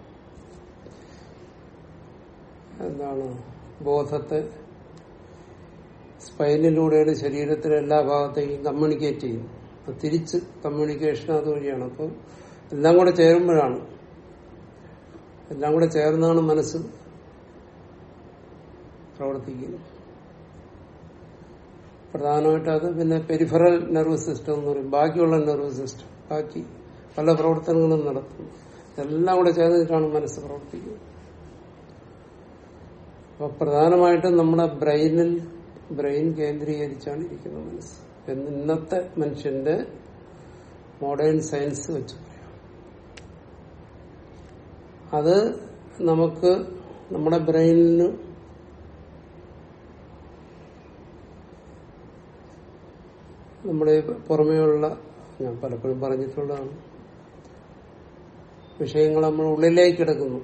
Speaker 1: എന്താണ് ബോധത്തെ സ്പൈനിലൂടെയാണ് ശരീരത്തിലെ എല്ലാ ഭാഗത്തേക്കും കമ്മ്യൂണിക്കേറ്റ് ചെയ്യുന്നത് അത് തിരിച്ച് കമ്മ്യൂണിക്കേഷൻ അതുവഴിയാണ് അപ്പോൾ എല്ലാം കൂടെ ചേരുമ്പോഴാണ് എല്ലാം കൂടെ ചേർന്നാണ് മനസ്സ് പ്രവർത്തിക്കുന്നത് പ്രധാനമായിട്ട് അത് പിന്നെ പെരിഫറൽ നെർവ് സിസ്റ്റം എന്ന് പറയും ബാക്കിയുള്ള നെർവ് സിസ്റ്റം ബാക്കി പല പ്രവർത്തനങ്ങളും നടത്തുന്നു ഇതെല്ലാം കൂടെ ചേർന്നിട്ടാണ് മനസ്സ് പ്രവർത്തിക്കുന്നത് അപ്പൊ പ്രധാനമായിട്ടും നമ്മുടെ ബ്രെയിനിൽ ബ്രെയിൻ കേന്ദ്രീകരിച്ചാണ് ഇരിക്കുന്നത് മനസ്സ് എന്ന് ഇന്നത്തെ മനുഷ്യന്റെ മോഡേൺ സയൻസ് വെച്ച് പറയാം അത് നമുക്ക് നമ്മുടെ ബ്രെയിനിന് നമ്മുടെ ഈ പുറമേയുള്ള ഞാൻ പലപ്പോഴും പറഞ്ഞിട്ടുള്ളതാണ് വിഷയങ്ങൾ നമ്മൾ ഉള്ളിലേക്ക് എടുക്കുന്നു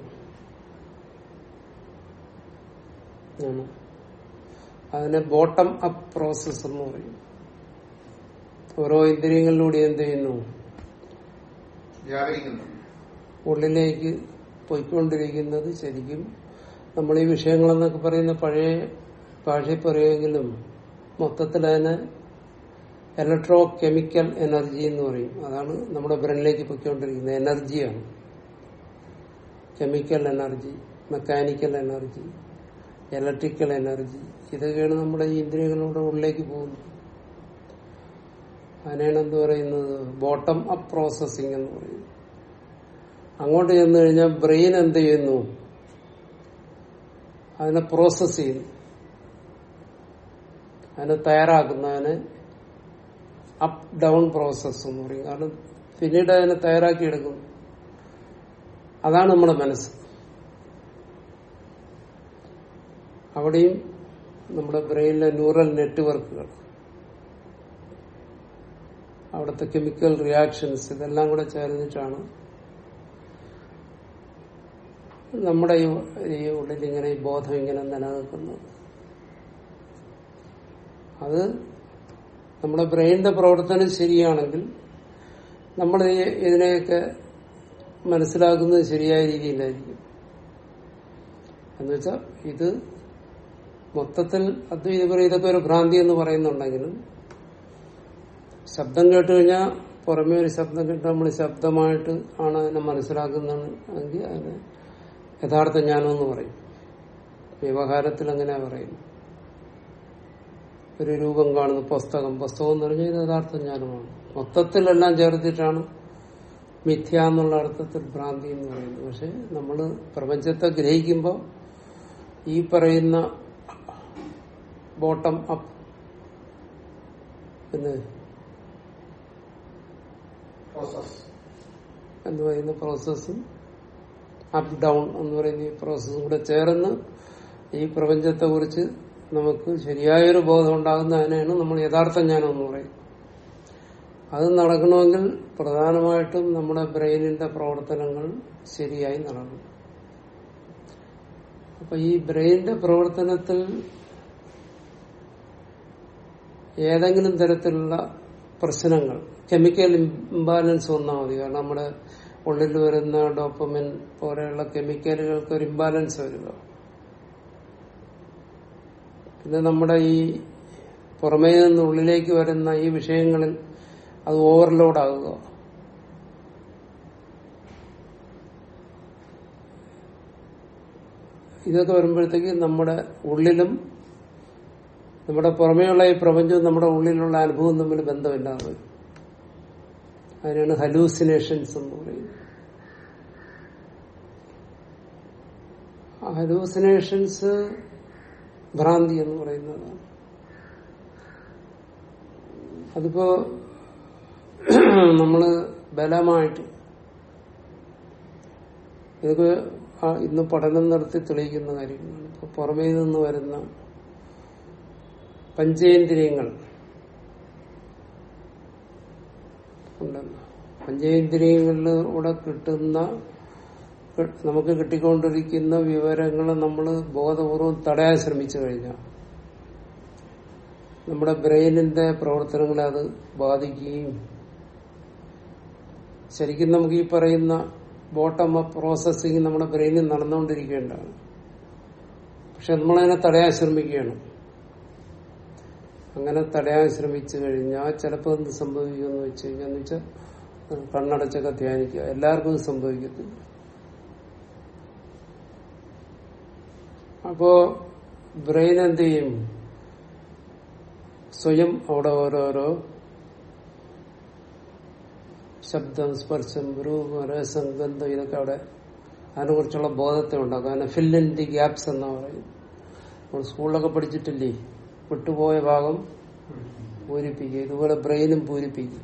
Speaker 1: ആണ് അതിനെ ബോട്ടം അപ്പ് പ്രോസസ് എന്ന് പറയും ഓരോ ഇന്ദ്രിയങ്ങളിലൂടെ എന്ത് ചെയ്യുന്നു
Speaker 3: വ്യാപരിക്കുന്നു
Speaker 1: ഉള്ളിലേക്ക് പോയിക്കൊണ്ടിരിക്കുന്നത് ശരിക്കും നമ്മൾ ഈ വിഷയങ്ങളെന്നൊക്കെ പറയുന്ന പഴയ ഭാഷയിൽ പറയുമെങ്കിലും മൊത്തത്തിൽ അതിനെ ഇലക്ട്രോ കെമിക്കൽ എനർജി എന്ന് പറയും അതാണ് നമ്മുടെ ബ്രെയിനിലേക്ക് പൊയ്ക്കൊണ്ടിരിക്കുന്നത് എനർജിയാണ് chemical energy mechanical energy electrical energy ഇതൊക്കെയാണ് നമ്മുടെ ഈ ഇന്ദ്രിയങ്ങളുടെ ഉള്ളിലേക്ക് പോകുന്നത് അതിനാണ് എന്ത് പറയുന്നത് ബോട്ടം അപ്പ് പ്രോസസ്സിംഗ് എന്ന് പറയുന്നത് അങ്ങോട്ട് ചെന്ന് കഴിഞ്ഞാൽ ബ്രെയിൻ എന്ത് ചെയ്യുന്നു അതിനെ പ്രോസസ് ചെയ്യുന്നു അതിനെ തയ്യാറാക്കുന്നു അതിനെ അപ്പ് ഡൗൺ പ്രോസസ് എന്ന് പറയും കാരണം പിന്നീട് അതിനെ തയ്യാറാക്കി എടുക്കുന്നു അതാണ് നമ്മുടെ മനസ്സ് അവിടെയും നമ്മുടെ ബ്രെയിനിലെ ന്യൂറൽ നെറ്റ്വർക്കുകൾ അവിടുത്തെ കെമിക്കൽ റിയാക്ഷൻസ് ഇതെല്ലാം കൂടെ ചേർന്നിട്ടാണ് നമ്മുടെ ഈ ഈ ഉള്ളിൽ ഇങ്ങനെ ഈ ബോധം ഇങ്ങനെ നിലനിൽക്കുന്നത് അത് നമ്മുടെ ബ്രെയിനിന്റെ പ്രവർത്തനം ശരിയാണെങ്കിൽ നമ്മൾ ഈ- ഇതിനെയൊക്കെ മനസ്സിലാക്കുന്നത് ശരിയായ രീതിയിലായിരിക്കും എന്നുവെച്ചാൽ ഇത് മൊത്തത്തിൽ അദ്വൈത പറയും ഇതൊക്കെ ഒരു ഭ്രാന്തി എന്ന് പറയുന്നുണ്ടെങ്കിലും ശബ്ദം കേട്ട് കഴിഞ്ഞാൽ പുറമേ ഒരു ശബ്ദം കേട്ട് നമ്മൾ ശബ്ദമായിട്ട് ആണ് അതിനെ മനസ്സിലാക്കുന്നതെങ്കിൽ അതിന് യഥാർത്ഥ ജ്ഞാനം എന്ന് പറയും വ്യവഹാരത്തിൽ അങ്ങനെ പറയുന്നു ഒരു രൂപം കാണുന്നു പുസ്തകം പുസ്തകം എന്ന് പറഞ്ഞാൽ ഇത് യഥാർത്ഥ ജ്ഞാനമാണ് മൊത്തത്തിലെല്ലാം ചേർത്തിട്ടാണ് മിഥ്യ എന്നുള്ള അർത്ഥത്തിൽ ഭ്രാന്തി എന്ന് പറയുന്നത് പക്ഷെ നമ്മൾ പ്രപഞ്ചത്തെ ഗ്രഹിക്കുമ്പോൾ ഈ പറയുന്ന ബോട്ടം അപ്പ് പിന്നെ
Speaker 3: പ്രോസസ്
Speaker 1: എന്ന് പറയുന്ന പ്രോസസ്സും അപ്പ് ഡൗൺ എന്ന് പറയുന്ന ഈ പ്രോസസ്സും കൂടെ ചേർന്ന് ഈ പ്രപഞ്ചത്തെ കുറിച്ച് നമുക്ക് ശരിയായൊരു ബോധം ഉണ്ടാകുന്നതിനാണ് നമ്മൾ യഥാർത്ഥ ജ്ഞാനം എന്ന് പറയും അത് നടക്കണമെങ്കിൽ പ്രധാനമായിട്ടും നമ്മുടെ ബ്രെയിനിന്റെ പ്രവർത്തനങ്ങൾ ശരിയായി നടക്കണം അപ്പൊ ഈ ബ്രെയിനിന്റെ പ്രവർത്തനത്തിൽ ഏതെങ്കിലും തരത്തിലുള്ള പ്രശ്നങ്ങൾ കെമിക്കൽ ഇംബാലൻസ് വന്നാൽ മതി കാരണം നമ്മുടെ ഉള്ളിൽ വരുന്ന ഡോപ്പമിൻ പോലെയുള്ള കെമിക്കലുകൾക്ക് ഒരു ഇംബാലൻസ് വരിക പിന്നെ നമ്മുടെ ഈ പുറമേ നിന്ന് ഉള്ളിലേക്ക് വരുന്ന ഈ വിഷയങ്ങളിൽ അത് ഓവർലോഡ് ആകുക ഇതൊക്കെ വരുമ്പോഴത്തേക്ക് നമ്മുടെ ഉള്ളിലും നമ്മുടെ പുറമേയുള്ള ഈ പ്രപഞ്ചവും നമ്മുടെ ഉള്ളിലുള്ള അനുഭവം തമ്മിൽ ബന്ധമില്ലാതെ വരും അതിനാണ് ഹലൂസിനേഷൻസ് എന്ന് പറയുന്നത് ഹലൂസിനേഷൻസ് ഭ്രാന്തി എന്ന് പറയുന്നതാണ് അതിപ്പോ നമ്മള് ബലമായിട്ട് ഇതൊക്കെ ആ ഇന്ന് പഠനം നടത്തി തെളിയിക്കുന്ന കാര്യങ്ങളാണ് ഇപ്പൊ പുറമേ നിന്ന് വരുന്ന പഞ്ചേന്ദ്രിയങ്ങൾ ഉണ്ടെന്ന് പഞ്ചേന്ദ്രിയങ്ങളിലൂടെ കിട്ടുന്ന നമുക്ക് കിട്ടിക്കൊണ്ടിരിക്കുന്ന വിവരങ്ങൾ നമ്മൾ ബോധപൂർവം തടയാൻ ശ്രമിച്ചു കഴിഞ്ഞാൽ നമ്മുടെ ബ്രെയിനിന്റെ പ്രവർത്തനങ്ങളെ അത് ബാധിക്കുകയും ശരിക്കും നമുക്ക് ഈ പറയുന്ന ബോട്ടം അപ്പ് പ്രോസസ്സിങ് നമ്മുടെ ബ്രെയിനിൽ നടന്നുകൊണ്ടിരിക്കേണ്ടതാണ് പക്ഷെ നമ്മളതിനെ തടയാൻ ശ്രമിക്കുകയാണ് അങ്ങനെ തടയാൻ ശ്രമിച്ചു കഴിഞ്ഞാൽ ചിലപ്പോൾ എന്ത് സംഭവിക്കുമെന്ന് വെച്ച് കഴിഞ്ഞാൽ എന്ന് വെച്ചാൽ കണ്ണടച്ചൊക്കെ ധ്യാനിക്കുക എല്ലാവർക്കും ഇത് സംഭവിക്കത്തില്ല അപ്പോ ബ്രെയിൻ എന്ത് ചെയ്യും സ്വയം അവിടെ ഓരോരോ ശബ്ദം സ്പർശം രൂപം രസം ഗന്ധം ഇതൊക്കെ അവിടെ അതിനെക്കുറിച്ചുള്ള ബോധത്തെ ഉണ്ടാക്കും അതിനെ ഫിൽ ഇൻ ദി ഗ്യാപ്സ് എന്നാ പറയും നമ്മൾ സ്കൂളിലൊക്കെ പഠിച്ചിട്ടില്ലേ വിട്ടുപോയ ഭാഗം പൂരിപ്പിക്കുക ഇതുപോലെ ബ്രെയിനും പൂരിപ്പിക്കും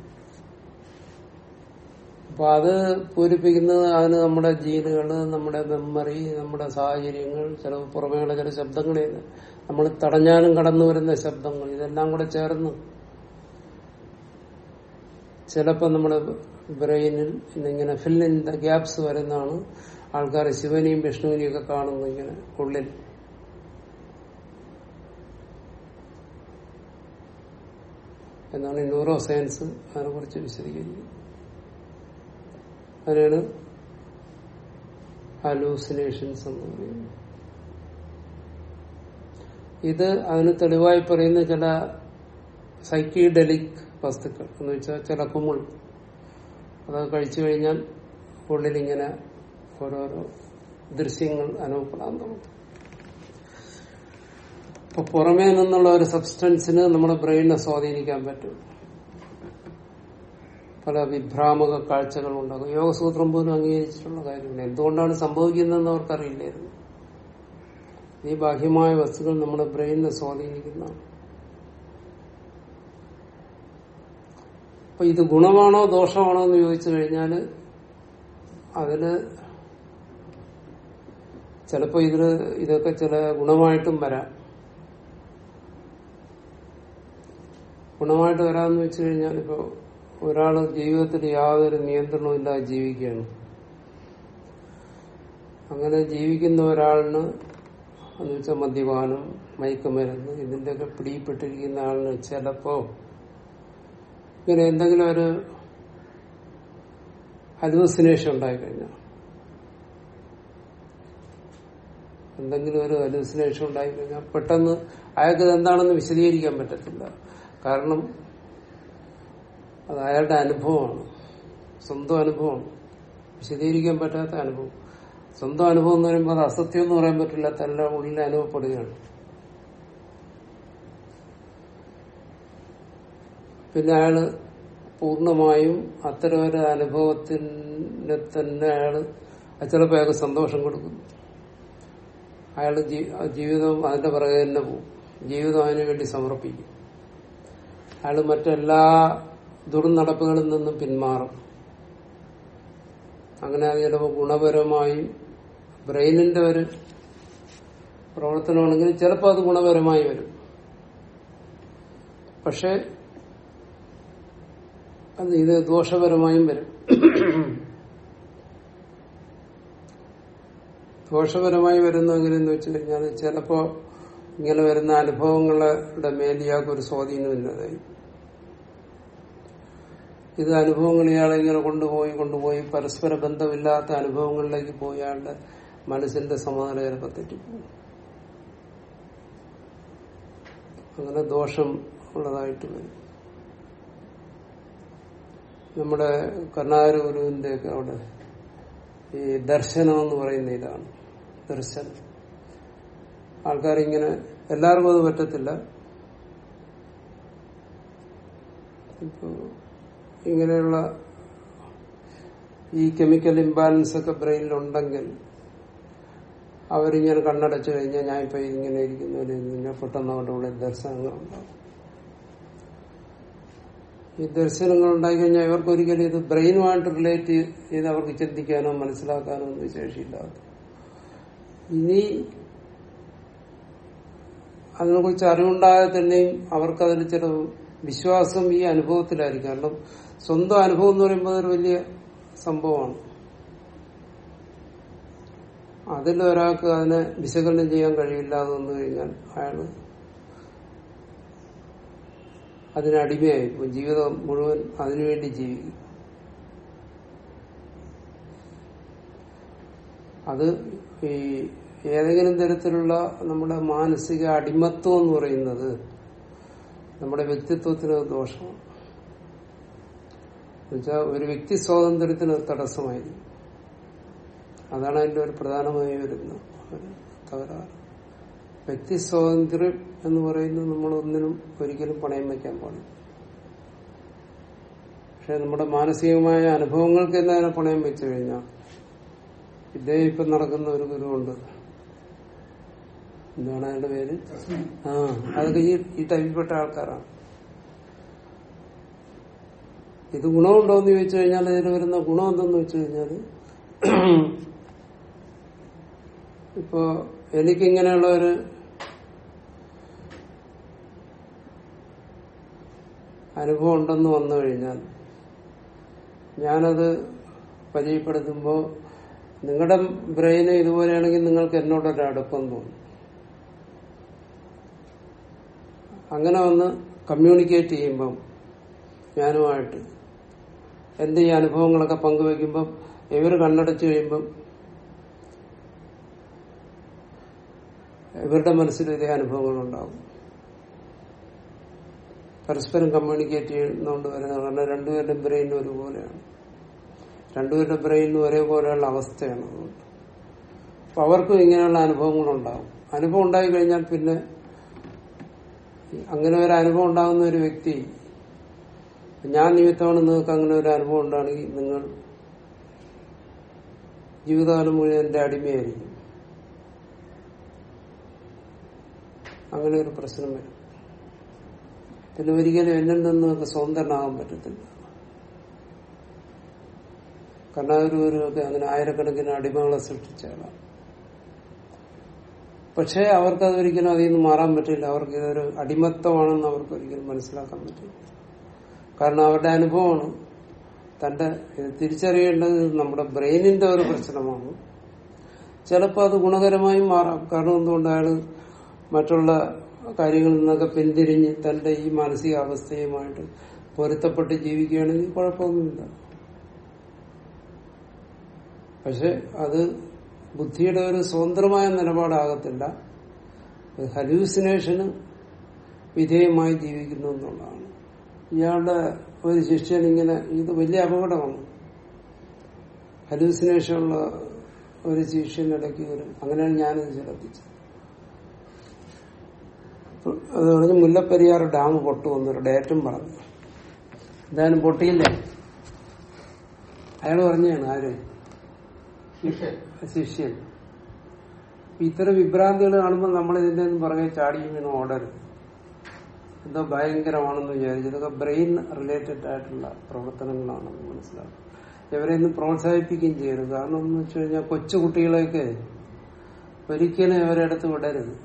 Speaker 1: അപ്പൊ അത് പൂരിപ്പിക്കുന്നത് അതിന് നമ്മുടെ ജീനുകള് നമ്മുടെ മെമ്മറി നമ്മുടെ സാഹചര്യങ്ങൾ ചില പുറമേയുള്ള ചില ശബ്ദങ്ങളെ നമ്മൾ തടഞ്ഞാലും കടന്നു വരുന്ന ശബ്ദങ്ങൾ ഇതെല്ലാം കൂടെ ചേർന്ന് ചിലപ്പോൾ നമ്മുടെ ബ്രെയിനിൽ ഇന്നിങ്ങനെ ഫിൽ ഇൻ ദ ഗ്യാപ്സ് വരുന്നതാണ് ആൾക്കാർ ശിവനെയും വിഷ്ണുവിനെയും ഒക്കെ കാണുന്നു ഇങ്ങനെ ഉള്ളിൽ എന്നാണ് ന്യൂറോ സയൻസ് അതിനെ കുറിച്ച് വിശദീകരിക്കുന്നത് അതിനാണ് ഹാലൂസിനേഷൻസ് എന്ന് പറയുന്നത് ഇത് അതിന് തെളിവായി പറയുന്ന ചില സൈക്കിഡെലിക് വസ്തുക്കൾ എന്ന് വെച്ചാൽ ചില കുമിൾ അത് കഴിച്ചു കഴിഞ്ഞാൽ ഉള്ളിലിങ്ങനെ ഓരോരോ ദൃശ്യങ്ങൾ അനുഭവപ്പെടാൻ തുടങ്ങും ഇപ്പൊ പുറമേ നിന്നുള്ള ഒരു സബ്സ്റ്റൻസിന് നമ്മുടെ ബ്രെയിനെ സ്വാധീനിക്കാൻ പറ്റും പല വിഭ്രാമക കാഴ്ചകൾ ഉണ്ടാകും യോഗസൂത്രം പോലും അംഗീകരിച്ചിട്ടുള്ള കാര്യമാണ് എന്തുകൊണ്ടാണ് സംഭവിക്കുന്നതെന്ന് അവർക്കറിയില്ലായിരുന്നു ഈ ബാഹ്യമായ വസ്തുക്കൾ നമ്മുടെ ബ്രെയിനിനെ സ്വാധീനിക്കുന്നതാണ് അപ്പൊ ഇത് ഗുണമാണോ ദോഷമാണോ എന്ന് ചോദിച്ചു കഴിഞ്ഞാൽ അതിന് ചിലപ്പോ ഇതിന് ഇതൊക്കെ ചില ഗുണമായിട്ടും വരാം ഗുണമായിട്ട് വരാമെന്ന് വെച്ച് കഴിഞ്ഞാൽ ഇപ്പോ ഒരാൾ ജീവിതത്തിൽ യാതൊരു നിയന്ത്രണവും ഇല്ലാതെ ജീവിക്കുകയാണ് അങ്ങനെ ജീവിക്കുന്ന ഒരാളിന് എന്ന് വെച്ചാൽ മദ്യപാനം മയക്കുമരുന്ന് ഇതിന്റെയൊക്കെ പിടിയിപ്പെട്ടിരിക്കുന്ന ആളിന് ചിലപ്പോ ഇങ്ങനെ എന്തെങ്കിലും ഒരു ഹലൂസിനേഷൻ ഉണ്ടായിക്കഴിഞ്ഞാൽ എന്തെങ്കിലും ഒരു ഹലൂസിനേഷൻ ഉണ്ടായിക്കഴിഞ്ഞാൽ പെട്ടെന്ന് അയാൾക്ക് എന്താണെന്ന് വിശദീകരിക്കാൻ പറ്റത്തില്ല കാരണം അത് അയാളുടെ അനുഭവമാണ് സ്വന്തം അനുഭവമാണ് വിശദീകരിക്കാൻ പറ്റാത്ത അനുഭവം സ്വന്തം അനുഭവം എന്ന് പറയുമ്പോൾ അത് അസത്യം എന്ന് പറയാൻ പറ്റില്ല തന്റെ ഉള്ളിൽ അനുഭവപ്പെടുകയാണ് പിന്നെ അയാള് പൂർണ്ണമായും അത്തരം ഒരു അനുഭവത്തിന് തന്നെ അയാള് അത് ചിലപ്പോൾ അയാൾക്ക് സന്തോഷം കൊടുക്കും അയാൾ ജീവിതം അതിന്റെ പിറകെ തന്നെ പോകും ജീവിതം അതിനു വേണ്ടി സമർപ്പിക്കും അയാൾ മറ്റെല്ലാ ദുർനടപ്പുകളിൽ നിന്നും പിന്മാറും അങ്ങനെ അത് ചിലപ്പോൾ ഗുണപരമായും ബ്രെയിനിന്റെ ഒരു പ്രവർത്തനമാണെങ്കിൽ ചിലപ്പോൾ അത് ഗുണപരമായി വരും പക്ഷെ അത് ഇത് ദോഷപരമായും വരും ദോഷപരമായി വരുന്ന എങ്ങനെയെന്ന് വെച്ച് കഴിഞ്ഞാൽ ചിലപ്പോ ഇങ്ങനെ വരുന്ന അനുഭവങ്ങളുടെ മേൽ ഇയാൾക്ക് ഒരു സ്വാധീനമില്ലാതായി ഇത് അനുഭവങ്ങൾ ഇയാളെ ഇങ്ങനെ കൊണ്ടുപോയി കൊണ്ടുപോയി പരസ്പര ബന്ധമില്ലാത്ത അനുഭവങ്ങളിലേക്ക് പോയി അയാളുടെ മനസ്സിന്റെ സമാധാന ചിലപ്പോൾ തെറ്റിപ്പോകും അങ്ങനെ ദോഷം ഉള്ളതായിട്ട് വരും നമ്മുടെ കർണാടക ഗുരുവിന്റെ ഒക്കെ അവിടെ ഈ ദർശനം എന്ന് പറയുന്ന ഇതാണ് ദർശനം ആൾക്കാരിങ്ങനെ എല്ലാവർക്കും അത് പറ്റത്തില്ല ഇപ്പോ ഇങ്ങനെയുള്ള ഈ കെമിക്കൽ ഇംബാലൻസ് ഒക്കെ ബ്രെയിനിൽ ഉണ്ടെങ്കിൽ അവരിങ്ങനെ കണ്ണടച്ചു കഴിഞ്ഞാൽ ഞാൻ ഇപ്പൊ ഇങ്ങനെ ഇരിക്കുന്നവര് പെട്ടെന്ന് അവരുടെ ഉള്ളിൽ ദർശനങ്ങൾ ഉണ്ടാവും ഈ ദർശനങ്ങൾ ഉണ്ടായിക്കഴിഞ്ഞാൽ ഇവർക്ക് ഒരിക്കലും ഇത് ബ്രെയിനുമായിട്ട് റിലേറ്റ് ചെയ്ത് അവർക്ക് ചിന്തിക്കാനോ മനസ്സിലാക്കാനോ ഒന്നും ശേഷിയില്ലാത്ത ഇനി അതിനെക്കുറിച്ച് അറിവുണ്ടായാൽ തന്നെയും അവർക്കതിൽ ചില വിശ്വാസം ഈ അനുഭവത്തിലായിരിക്കും കാരണം സ്വന്തം അനുഭവം എന്ന് പറയുമ്പോൾ അതൊരു വലിയ സംഭവമാണ് അതിൽ ഒരാൾക്ക് അതിനെ വിശകലനം ചെയ്യാൻ കഴിയില്ലാതെ വന്നു കഴിഞ്ഞാൽ അയാള് അതിനടിമയായി ഇപ്പൊ ജീവിതം മുഴുവൻ അതിനുവേണ്ടി ജീവിക്കും അത് ഈ ഏതെങ്കിലും തരത്തിലുള്ള നമ്മുടെ മാനസിക അടിമത്വം എന്ന് പറയുന്നത് നമ്മുടെ വ്യക്തിത്വത്തിന് ദോഷമാണ് എന്നുവെച്ചാൽ ഒരു വ്യക്തി സ്വാതന്ത്ര്യത്തിന് തടസ്സമായിരിക്കും അതാണ് അതിന്റെ ഒരു പ്രധാനമായി വരുന്ന ഒരു തകരാറ് വ്യക്തി സ്വാതന്ത്ര്യം എന്ന് പറയുന്നത് നമ്മൾ ഒന്നിനും ഒരിക്കലും പണയം വയ്ക്കാൻ പാടില്ല പക്ഷെ നമ്മുടെ മാനസികമായ അനുഭവങ്ങൾക്ക് തന്നെ അതിനെ പണയം വെച്ചു കഴിഞ്ഞാൽ ഇദ്ദേഹം ഇപ്പം നടക്കുന്ന ഒരു ഗുരുവുണ്ട് എന്താണ് അയാളുടെ പേര് ആ അതൊക്കെ ഈ ഈ ടൈപ്പിൽപ്പെട്ട ആൾക്കാരാണ് ഇത് ഗുണമുണ്ടോ എന്ന് ചോദിച്ചു കഴിഞ്ഞാൽ ഇതിൽ വരുന്ന ഗുണം എന്തെന്ന് വെച്ചു കഴിഞ്ഞാൽ ഇപ്പോ എനിക്കിങ്ങനെയുള്ള ഒരു അനുഭവം ഉണ്ടെന്ന് വന്നു കഴിഞ്ഞാൽ ഞാനത് പരിചയപ്പെടുത്തുമ്പോൾ നിങ്ങളുടെ ബ്രെയിന് ഇതുപോലെയാണെങ്കിൽ നിങ്ങൾക്ക് എന്നോടൊരു അടുപ്പം തോന്നും അങ്ങനെ വന്ന് കമ്മ്യൂണിക്കേറ്റ് ചെയ്യുമ്പം ഞാനുമായിട്ട് എന്റെ ഈ അനുഭവങ്ങളൊക്കെ പങ്കുവെക്കുമ്പം ഇവർ കണ്ണടച്ചു കഴിയുമ്പം ഇവരുടെ മനസ്സിൽ ഇതേ അനുഭവങ്ങളുണ്ടാവും പരസ്പരം കമ്മ്യൂണിക്കേറ്റ് ചെയ്യുന്നതുകൊണ്ട് വരുന്നത് കാരണം രണ്ടുപേരുടെ ബ്രെയിൻ ഒരുപോലെയാണ് രണ്ടുപേരുടെ ബ്രെയിനും ഒരേപോലെയുള്ള അവസ്ഥയാണ് അതുകൊണ്ട് അപ്പൊ അവർക്കും ഇങ്ങനെയുള്ള അനുഭവങ്ങളുണ്ടാവും അനുഭവം ഉണ്ടായി കഴിഞ്ഞാൽ പിന്നെ അങ്ങനെ ഒരു അനുഭവം ഉണ്ടാകുന്ന ഒരു വ്യക്തി ഞാൻ നിമിത്തമാണ് നിങ്ങൾക്ക് അങ്ങനെ ഒരു അനുഭവം ഉണ്ടാണെങ്കിൽ നിങ്ങൾ ജീവിതകാലം മുഴുവൻ എന്റെ അടിമയായിരിക്കും അങ്ങനെ ഒരു പ്രശ്നം വരും പിന്നെ ഒരിക്കലും എന്നിൽ നിന്നൊക്കെ സ്വതന്ത്രനാകാൻ പറ്റത്തില്ല കർണാകരൂരൊക്കെ അങ്ങനെ ആയിരക്കണക്കിന് അടിമകളെ സൃഷ്ടിച്ചാലാണ് പക്ഷേ അവർക്ക് അതൊരിക്കലും അതിൽ നിന്ന് മാറാൻ പറ്റില്ല അവർക്ക് ഇതൊരു അടിമത്തമാണെന്ന് അവർക്ക് ഒരിക്കലും മനസ്സിലാക്കാൻ പറ്റില്ല കാരണം അവരുടെ അനുഭവമാണ് തന്റെ ഇത് തിരിച്ചറിയേണ്ടത് നമ്മുടെ ബ്രെയിനിന്റെ ഒരു പ്രശ്നമാണ് ചിലപ്പോൾ അത് ഗുണകരമായി മാറാം കാരണം എന്തുകൊണ്ട് അയാൾ മറ്റുള്ള കാര്യങ്ങളിൽ നിന്നൊക്കെ പിന്തിരിഞ്ഞ് തന്റെ ഈ മാനസികാവസ്ഥയുമായിട്ട് പൊരുത്തപ്പെട്ട് ജീവിക്കുകയാണെങ്കിൽ കുഴപ്പമൊന്നുമില്ല പക്ഷെ അത് ബുദ്ധിയുടെ ഒരു സ്വതന്ത്രമായ നിലപാടാകത്തില്ല ഹലൂസിനേഷന് വിധേയമായി ജീവിക്കുന്നു എന്നുള്ളതാണ് ഇയാളുടെ ഒരു ശിഷ്യൻ ഇങ്ങനെ ഇത് വലിയ അപകടമാണ് ഹലൂസിനേഷനുള്ള ഒരു ശിഷ്യനിടയ്ക്ക് വരും അങ്ങനെയാണ് ഞാനിത് ശ്രദ്ധിച്ചത് അത് പറഞ്ഞ് മുല്ലപ്പെരിയാർ ഡാം പൊട്ടുമെന്നൊരു ഡേറ്റും പറഞ്ഞു എന്തായാലും പൊട്ടിയില്ലേ അയാൾ പറഞ്ഞാണ് ആര്
Speaker 3: ശിഷ്യൻ.
Speaker 1: ശിഷ്യൻ ഇത്തരം വിഭ്രാന്തികൾ കാണുമ്പോൾ നമ്മൾ ഇതിന്റെ ഒന്നും പുറകെ ചാടി വീണ് ഓടരുത് എന്തോ ഭയങ്കരമാണെന്ന് വിചാരിച്ചു ഇതൊക്കെ ബ്രെയിൻ റിലേറ്റഡ് ആയിട്ടുള്ള പ്രവർത്തനങ്ങളാണെന്ന് മനസ്സിലാക്കും ഇവരെ ഇന്ന് പ്രോത്സാഹിപ്പിക്കുകയും ചെയ്യരുത് കാരണം എന്ന് വെച്ച് കഴിഞ്ഞാൽ കൊച്ചു കുട്ടികളെയൊക്കെ ഒരിക്കലും ഇവരെ അടുത്ത് വിടരുത്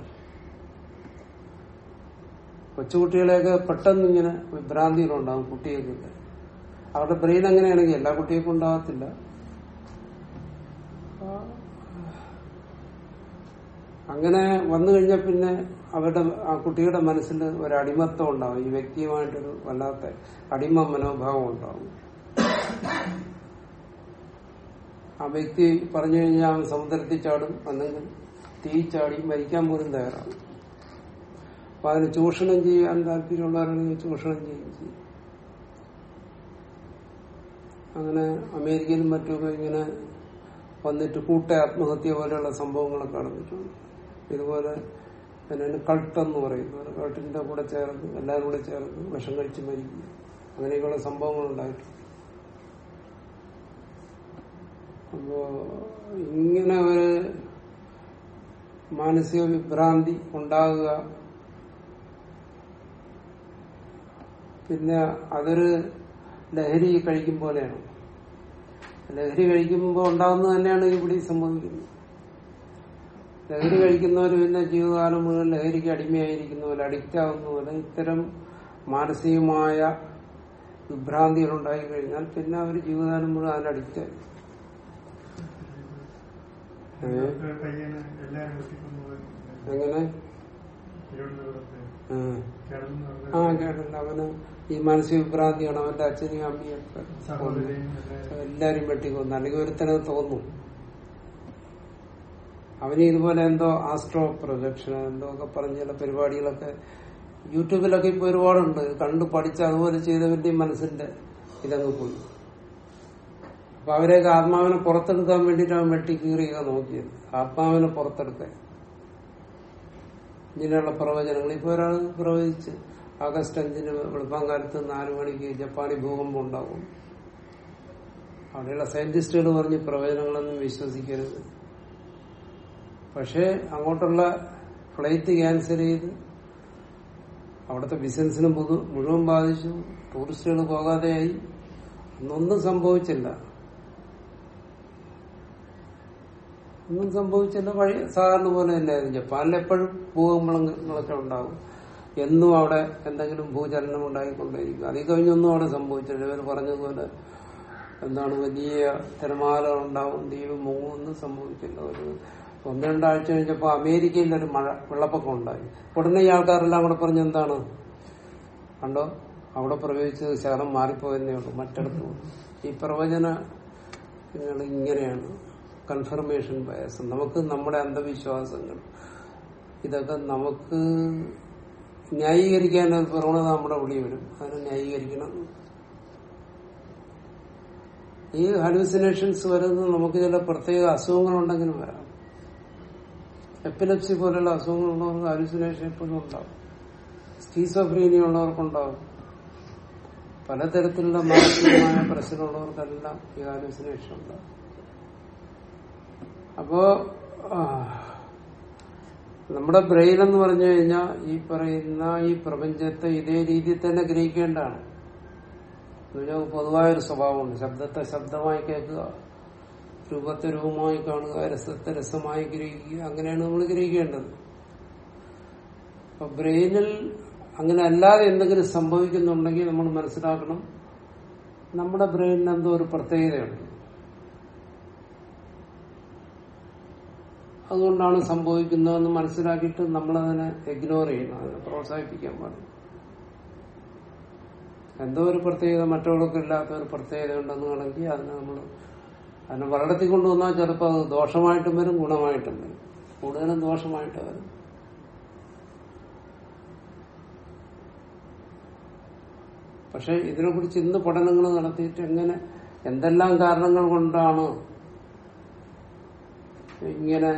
Speaker 1: കൊച്ചുകുട്ടികളെയൊക്കെ പെട്ടെന്ന് ഇങ്ങനെ വിഭ്രാന്തികളുണ്ടാകും കുട്ടികൾക്കൊക്കെ അവരുടെ ബ്രെയിൻ അങ്ങനെയാണെങ്കിൽ എല്ലാ കുട്ടികൾക്കും ഉണ്ടാകത്തില്ല അങ്ങനെ വന്നു കഴിഞ്ഞാൽ പിന്നെ അവരുടെ ആ കുട്ടിയുടെ മനസ്സിൽ ഒരു അടിമത്തം ഉണ്ടാവും ഈ വ്യക്തിയുമായിട്ടൊരു വല്ലാത്ത അടിമ മനോഭാവം ഉണ്ടാവും ആ വ്യക്തി പറഞ്ഞു കഴിഞ്ഞാൽ അവൻ സമുദ്രത്തിൽ ചാടും അല്ലെങ്കിൽ തീ ചാടി മരിക്കാൻ പോലും തയ്യാറാവും അപ്പൊ അതിന് ചൂഷണം ചെയ്യാൻ താല്പര്യമുള്ളവരാണെങ്കിൽ ചൂഷണം ചെയ്യുകയും ചെയ്യും അങ്ങനെ അമേരിക്കയിലും മറ്റുമൊക്കെ ഇങ്ങനെ വന്നിട്ട് കൂട്ട ആത്മഹത്യ പോലെയുള്ള സംഭവങ്ങളൊക്കെ നടന്നിട്ടുണ്ട് ഇതുപോലെ പിന്നെ കൾട്ട് എന്ന് പറയും ഒരു കൾട്ടിന്റെ കൂടെ ചേർന്ന് എല്ലാവരും കൂടെ ചേർന്ന് വിഷം കഴിച്ച് മരിക്കും അങ്ങനെയൊക്കെയുള്ള സംഭവങ്ങൾ ഉണ്ടായിട്ടുണ്ട് അപ്പോ ഇങ്ങനെ ഒരു മാനസിക വിഭ്രാന്തി ഉണ്ടാകുക പിന്നെ അതൊരു ലഹരി കഴിക്കും പോലെയാണ് ലഹരി കഴിക്കുമ്പോൾ ഉണ്ടാകുന്നത് തന്നെയാണ് ഇവിടെ സംഭവിക്കുന്നത് ലഹരി കഴിക്കുന്നവർ പിന്നെ ജീവിതകാലം മുഴുവൻ ലഹരിക്ക് അടിമയായിരിക്കുന്ന പോലെ അഡിക്റ്റ് ആവുന്ന പോലെ ഇത്തരം മാനസികമായ വിഭ്രാന്തികൾ ഉണ്ടായി കഴിഞ്ഞാൽ പിന്നെ അവർ ജീവിതകാലം മുഴുവൻ അതിന് അഡിക്റ്റ് ആയി ഏ?
Speaker 4: പയ്യന് എല്ലാരും വെട്ടിക്കൊണ്ടുപോയി
Speaker 1: എങ്ങനെ
Speaker 4: തിരുവനന്തപുരത്ത്
Speaker 1: ആ.
Speaker 4: കിടന്നു
Speaker 1: ആ കേട്ടില്ല അവന് ഈ മാനസിക വിഭ്രാന്തിയാണ് അവന്റെ അച്ഛനെയും അമ്മയും ഒക്കെ
Speaker 4: സഹോദരിയും എല്ലാവരും
Speaker 1: എല്ലാരും വെട്ടിക്കൊന്നു അല്ലെങ്കിൽ ഒരുത്തനത് തോന്നും അവന് ഇതുപോലെ എന്തോ ആസ്ട്രോ പ്രൊജക്ഷൻ എന്തോ ഒക്കെ പറഞ്ഞ ചില പരിപാടികളൊക്കെ യൂട്യൂബിലൊക്കെ ഇപ്പൊ ഒരുപാടുണ്ട് കണ്ടു പഠിച്ച് അതുപോലെ ചെയ്തവന്റെ മനസ്സിന്റെ ഇതങ്ങ് പോയി അപ്പൊ അവരെയൊക്കെ ആത്മാവിനെ പുറത്തെടുക്കാൻ വേണ്ടിയിട്ട് അവൻ വെട്ടി കീറിയൊക്കെ നോക്കിയത് ആത്മാവിനെ പുറത്തെടുക്കാൻ ഇങ്ങനെയുള്ള പ്രവചനങ്ങൾ ഇപ്പൊ ഒരാൾ പ്രവചിച്ച് ആഗസ്റ്റ് അഞ്ചിന് വെളുപ്പാങ്കാലത്ത് നാലു മണിക്ക് ജപ്പാനിൽ ഭൂകമ്പം ഉണ്ടാവും അവിടെയുള്ള സയന്റിസ്റ്റുകൾ പറഞ്ഞ് പ്രവചനങ്ങളൊന്നും വിശ്വസിക്കരുത് പക്ഷേ അങ്ങോട്ടുള്ള ഫ്ലൈറ്റ് ക്യാൻസൽ ചെയ്ത് അവിടുത്തെ ബിസിനസിന് പൊതു മുഴുവൻ ബാധിച്ചു ടൂറിസ്റ്റുകൾ പോകാതെയായി അന്നൊന്നും സംഭവിച്ചില്ല ഒന്നും സംഭവിച്ചില്ല വഴി സാധാരണ പോലെ തന്നെയായിരുന്നു ജപ്പാനിൽ എപ്പോഴും ഭൂകമ്പങ്ങളൊക്കെ ഉണ്ടാവും എന്നും അവിടെ എന്തെങ്കിലും ഭൂചലനം ഉണ്ടായിക്കൊണ്ടേയിരിക്കും അതിൽ കഴിഞ്ഞൊന്നും അവിടെ സംഭവിച്ചില്ല ഇവർ പറഞ്ഞതുപോലെ എന്താണ് വലിയ തിരമാല ഉണ്ടാവും ദ്വീപ് മുങ്ങുമെന്നും സംഭവിച്ചില്ല ഒരു ഒന്ന് രണ്ടാഴ്ച കഴിഞ്ഞപ്പോൾ അമേരിക്കയിൽ ഒരു മഴ വെള്ളപ്പൊക്കം ഉണ്ടായി ഉടനെ ഈ ആൾക്കാരെല്ലാം കൂടെ പറഞ്ഞ എന്താണ് കണ്ടോ അവിടെ പ്രവേശിച്ചത് ശകലം മാറിപ്പോയെന്നേ ഉള്ളൂ മറ്റിടത്ത് പോയി. ഈ പ്രവചന ഇങ്ങനെയാണ് കൺഫർമേഷൻ ബയസ് നമുക്ക് നമ്മുടെ അന്ധവിശ്വാസങ്ങൾ ഇതൊക്കെ നമുക്ക് ന്യായീകരിക്കാൻ ഒരു പ്രവണത നമ്മുടെ ഉള്ളിൽ വരും അതിനെ ന്യായീകരിക്കണം ഈ ഹാലൂസിനേഷൻസ് വരുന്നത് നമുക്ക് ചില പ്രത്യേക അസുഖങ്ങളുണ്ടെങ്കിലും വരാം എപ്പിലെപ്സി പോലുള്ള അസുഖങ്ങളുള്ളവർക്ക് ഹാലൂസിനേഷൻ എപ്പോഴും ഉണ്ടാവും സ്കീസോഫ്രീനിയ ഉള്ളവർക്കുണ്ടാവും പലതരത്തിലുള്ള മാനസികമായ പ്രശ്നമുള്ളവർക്കെല്ലാം ഈ ഹാലൂസിനേഷൻ ഉണ്ടാവും അപ്പോ ആ, നമ്മുടെ ബ്രെയിൻ എന്ന് പറഞ്ഞു കഴിഞ്ഞാൽ ഈ പറയുന്ന ഈ പ്രപഞ്ചത്തെ ഇതേ രീതിയിൽ തന്നെ ഗ്രഹിക്കേണ്ടതാണ് എന്നുവെച്ചാൽ പൊതുവായൊരു സ്വഭാവമുണ്ട് ശബ്ദത്തെ ശബ്ദമായി കേൾക്കുക രൂപത്തെ രൂപമായി കാണുക രസത്തെ രസമായി ഗ്രഹിക്കുക അങ്ങനെയാണ് നമ്മൾ ഗ്രഹിക്കേണ്ടത് അപ്പൊ ബ്രെയിനിൽ അങ്ങനെ അല്ലാതെ എന്തെങ്കിലും സംഭവിക്കുന്നുണ്ടെങ്കിൽ നമ്മൾ മനസ്സിലാക്കണം നമ്മുടെ ബ്രെയിനിന് എന്തോ ഒരു പ്രത്യേകതയുണ്ട് അതുകൊണ്ടാണ് സംഭവിക്കുന്നതെന്ന് മനസ്സിലാക്കിയിട്ട് നമ്മളതിനെ ഇഗ്നോർ ചെയ്യണം അതിനെ പ്രോത്സാഹിപ്പിക്കാൻ പാടില്ല എന്തോ ഒരു പ്രത്യേകത മറ്റുള്ളവർക്ക് ഇല്ലാത്ത ഒരു പ്രത്യേകത ഉണ്ടെന്ന് വേണമെങ്കിൽ അതിനെ നമ്മൾ അതിനെ വളർത്തി കൊണ്ടുവന്നാൽ ചിലപ്പോൾ അത് ദോഷമായിട്ടും വരും ഗുണമായിട്ടും വരും കൂടുതലും ദോഷമായിട്ട് വരും പക്ഷെ ഇതിനെക്കുറിച്ച് ഇന്ന് പഠനങ്ങൾ നടത്തിയിട്ട് എങ്ങനെ എന്തെല്ലാം കാരണങ്ങൾ കൊണ്ടാണ് ഇങ്ങനെ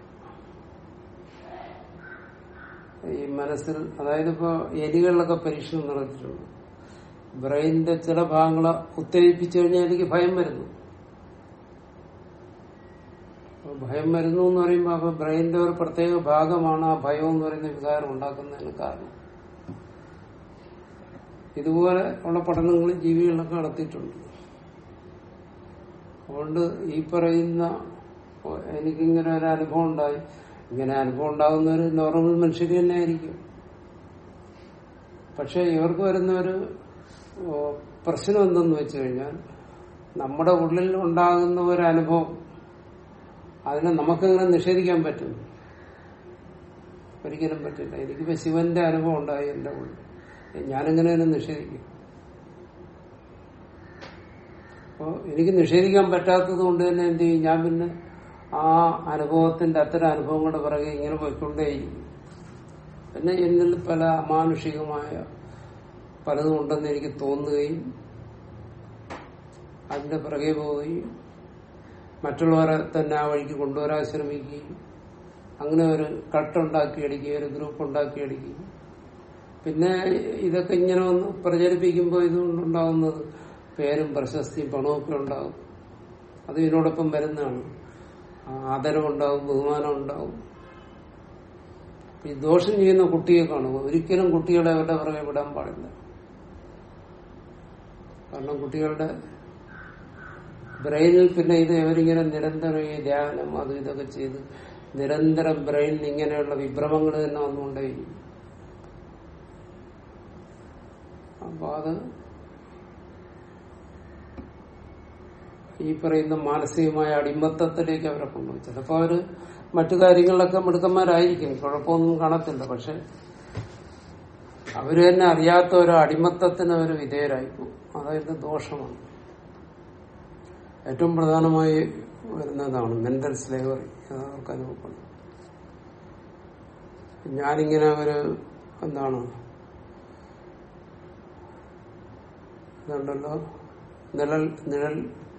Speaker 1: ഈ മനസ്സിൽ അതായത് ഇപ്പോ എലികളിലൊക്കെ പരീക്ഷണം നടത്തിയിട്ടുണ്ട് ബ്രെയിനിന്റെ ചില ഭാഗങ്ങളെ ഉത്തേജിപ്പിച്ചു കഴിഞ്ഞാൽ എനിക്ക് ഭയം വരുന്നു അപ്പൊ ഭയം വരുന്നു എന്ന് പറയുമ്പോൾ അപ്പൊ ബ്രെയിനിന്റെ ഒരു പ്രത്യേക ഭാഗമാണ് ആ ഭയം എന്ന് പറയുന്ന വികാരം ഉണ്ടാക്കുന്നതിന് കാരണം ഇതുപോലെ ഉള്ള പഠനങ്ങൾ ജീവികളിലൊക്കെ നടത്തിയിട്ടുണ്ട് അതുകൊണ്ട് ഈ പറയുന്ന ഓ, എനിക്കിങ്ങനെ ഒരു അനുഭവം ഉണ്ടായി ഇങ്ങനെ അനുഭവം ഉണ്ടാകുന്ന ഒരു നോർമൽ മനുഷ്യർ തന്നെ ആയിരിക്കും പക്ഷെ ഇവർക്ക് വരുന്ന ഒരു ഓ, പ്രശ്നം എന്തെന്ന് വെച്ച് കഴിഞ്ഞാൽ നമ്മുടെ ഉള്ളിൽ ഉണ്ടാകുന്ന ഒരു അനുഭവം അതിനെ നമുക്കിങ്ങനെ നിഷേധിക്കാൻ പറ്റും ഒരിക്കലും പറ്റില്ല എനിക്കിപ്പോ ശിവന്റെ അനുഭവം ഉണ്ടായി എന്റെ ഉള്ളിൽ ഞാനെങ്ങനെ അതിനെ നിഷേധിക്കും അപ്പോ എനിക്ക് നിഷേധിക്കാൻ പറ്റാത്തത് കൊണ്ട് തന്നെ എന്ത് ചെയ്യും ഞാൻ പിന്നെ ആ അനുഭവത്തിന്റെ അത്തരം അനുഭവങ്ങളുടെ പിറകെ ഇങ്ങനെ പോയിക്കൊണ്ടേയിരിക്കും പിന്നെ എന്നിൽ പല അമാനുഷികമായ പലതും ഉണ്ടെന്ന് എനിക്ക് തോന്നുകയും അതിന്റെ പിറകെ പോവുകയും മറ്റുള്ളവരെ തന്നെ ആ വഴിക്ക് കൊണ്ടുവരാൻ ശ്രമിക്കുകയും അങ്ങനെ ഒരു കട്ടുണ്ടാക്കിയടിക്കുകയും ഒരു ഗ്രൂപ്പ് ഉണ്ടാക്കിയടിക്കുകയും പിന്നെ ഇതൊക്കെ ഇങ്ങനെ ഒന്ന് പ്രചരിപ്പിക്കുമ്പോൾ ഇതുകൊണ്ടുണ്ടാകുന്നത് പേരും പ്രശസ്തിയും പണവും ഒക്കെ ഉണ്ടാകും അത് ഇതിനോടൊപ്പം വരുന്നതാണ് ആദരവുണ്ടാവും ബഹുമാനം ഉണ്ടാവും ഈ ദോഷം ചെയ്യുന്ന കുട്ടിയെ കാണുക ഒരിക്കലും കുട്ടികളെ അവരുടെ പുറകെ വിടാൻ പാടില്ല കാരണം കുട്ടികളുടെ ബ്രെയിനിൽ പിന്നെ ഇത് ഇവരിങ്ങനെ നിരന്തരം ഈ ധ്യാനം അതും ഇതൊക്കെ ചെയ്ത് നിരന്തരം ബ്രെയിനിൽ ഇങ്ങനെയുള്ള വിഭ്രമങ്ങൾ തന്നെ വന്നുകൊണ്ടേയിരിക്കും അപ്പൊ അത് ഈ പറയുന്ന മാനസികമായ അടിമത്തത്തിലേക്ക് അവരെ കൊണ്ടുപോയി ചിലപ്പോൾ അവര് മറ്റു കാര്യങ്ങളിലൊക്കെ മിടുക്കന്മാരായിരിക്കും കുഴപ്പമൊന്നും കാണത്തില്ല പക്ഷെ അവര് തന്നെ അറിയാത്ത ഒരു അടിമത്തത്തിന് അവർ വിധേയരായിപ്പോകും അതായത് ദോഷമാണ് ഏറ്റവും പ്രധാനമായി വരുന്നതാണ് മെന്റൽ സ്ലേവറി അവർക്ക് അനുഭവപ്പെടുന്നത് ഞാനിങ്ങനെ ഒരു എന്താണ് ഇതുണ്ടല്ലോ നിഴൽ നിഴൽ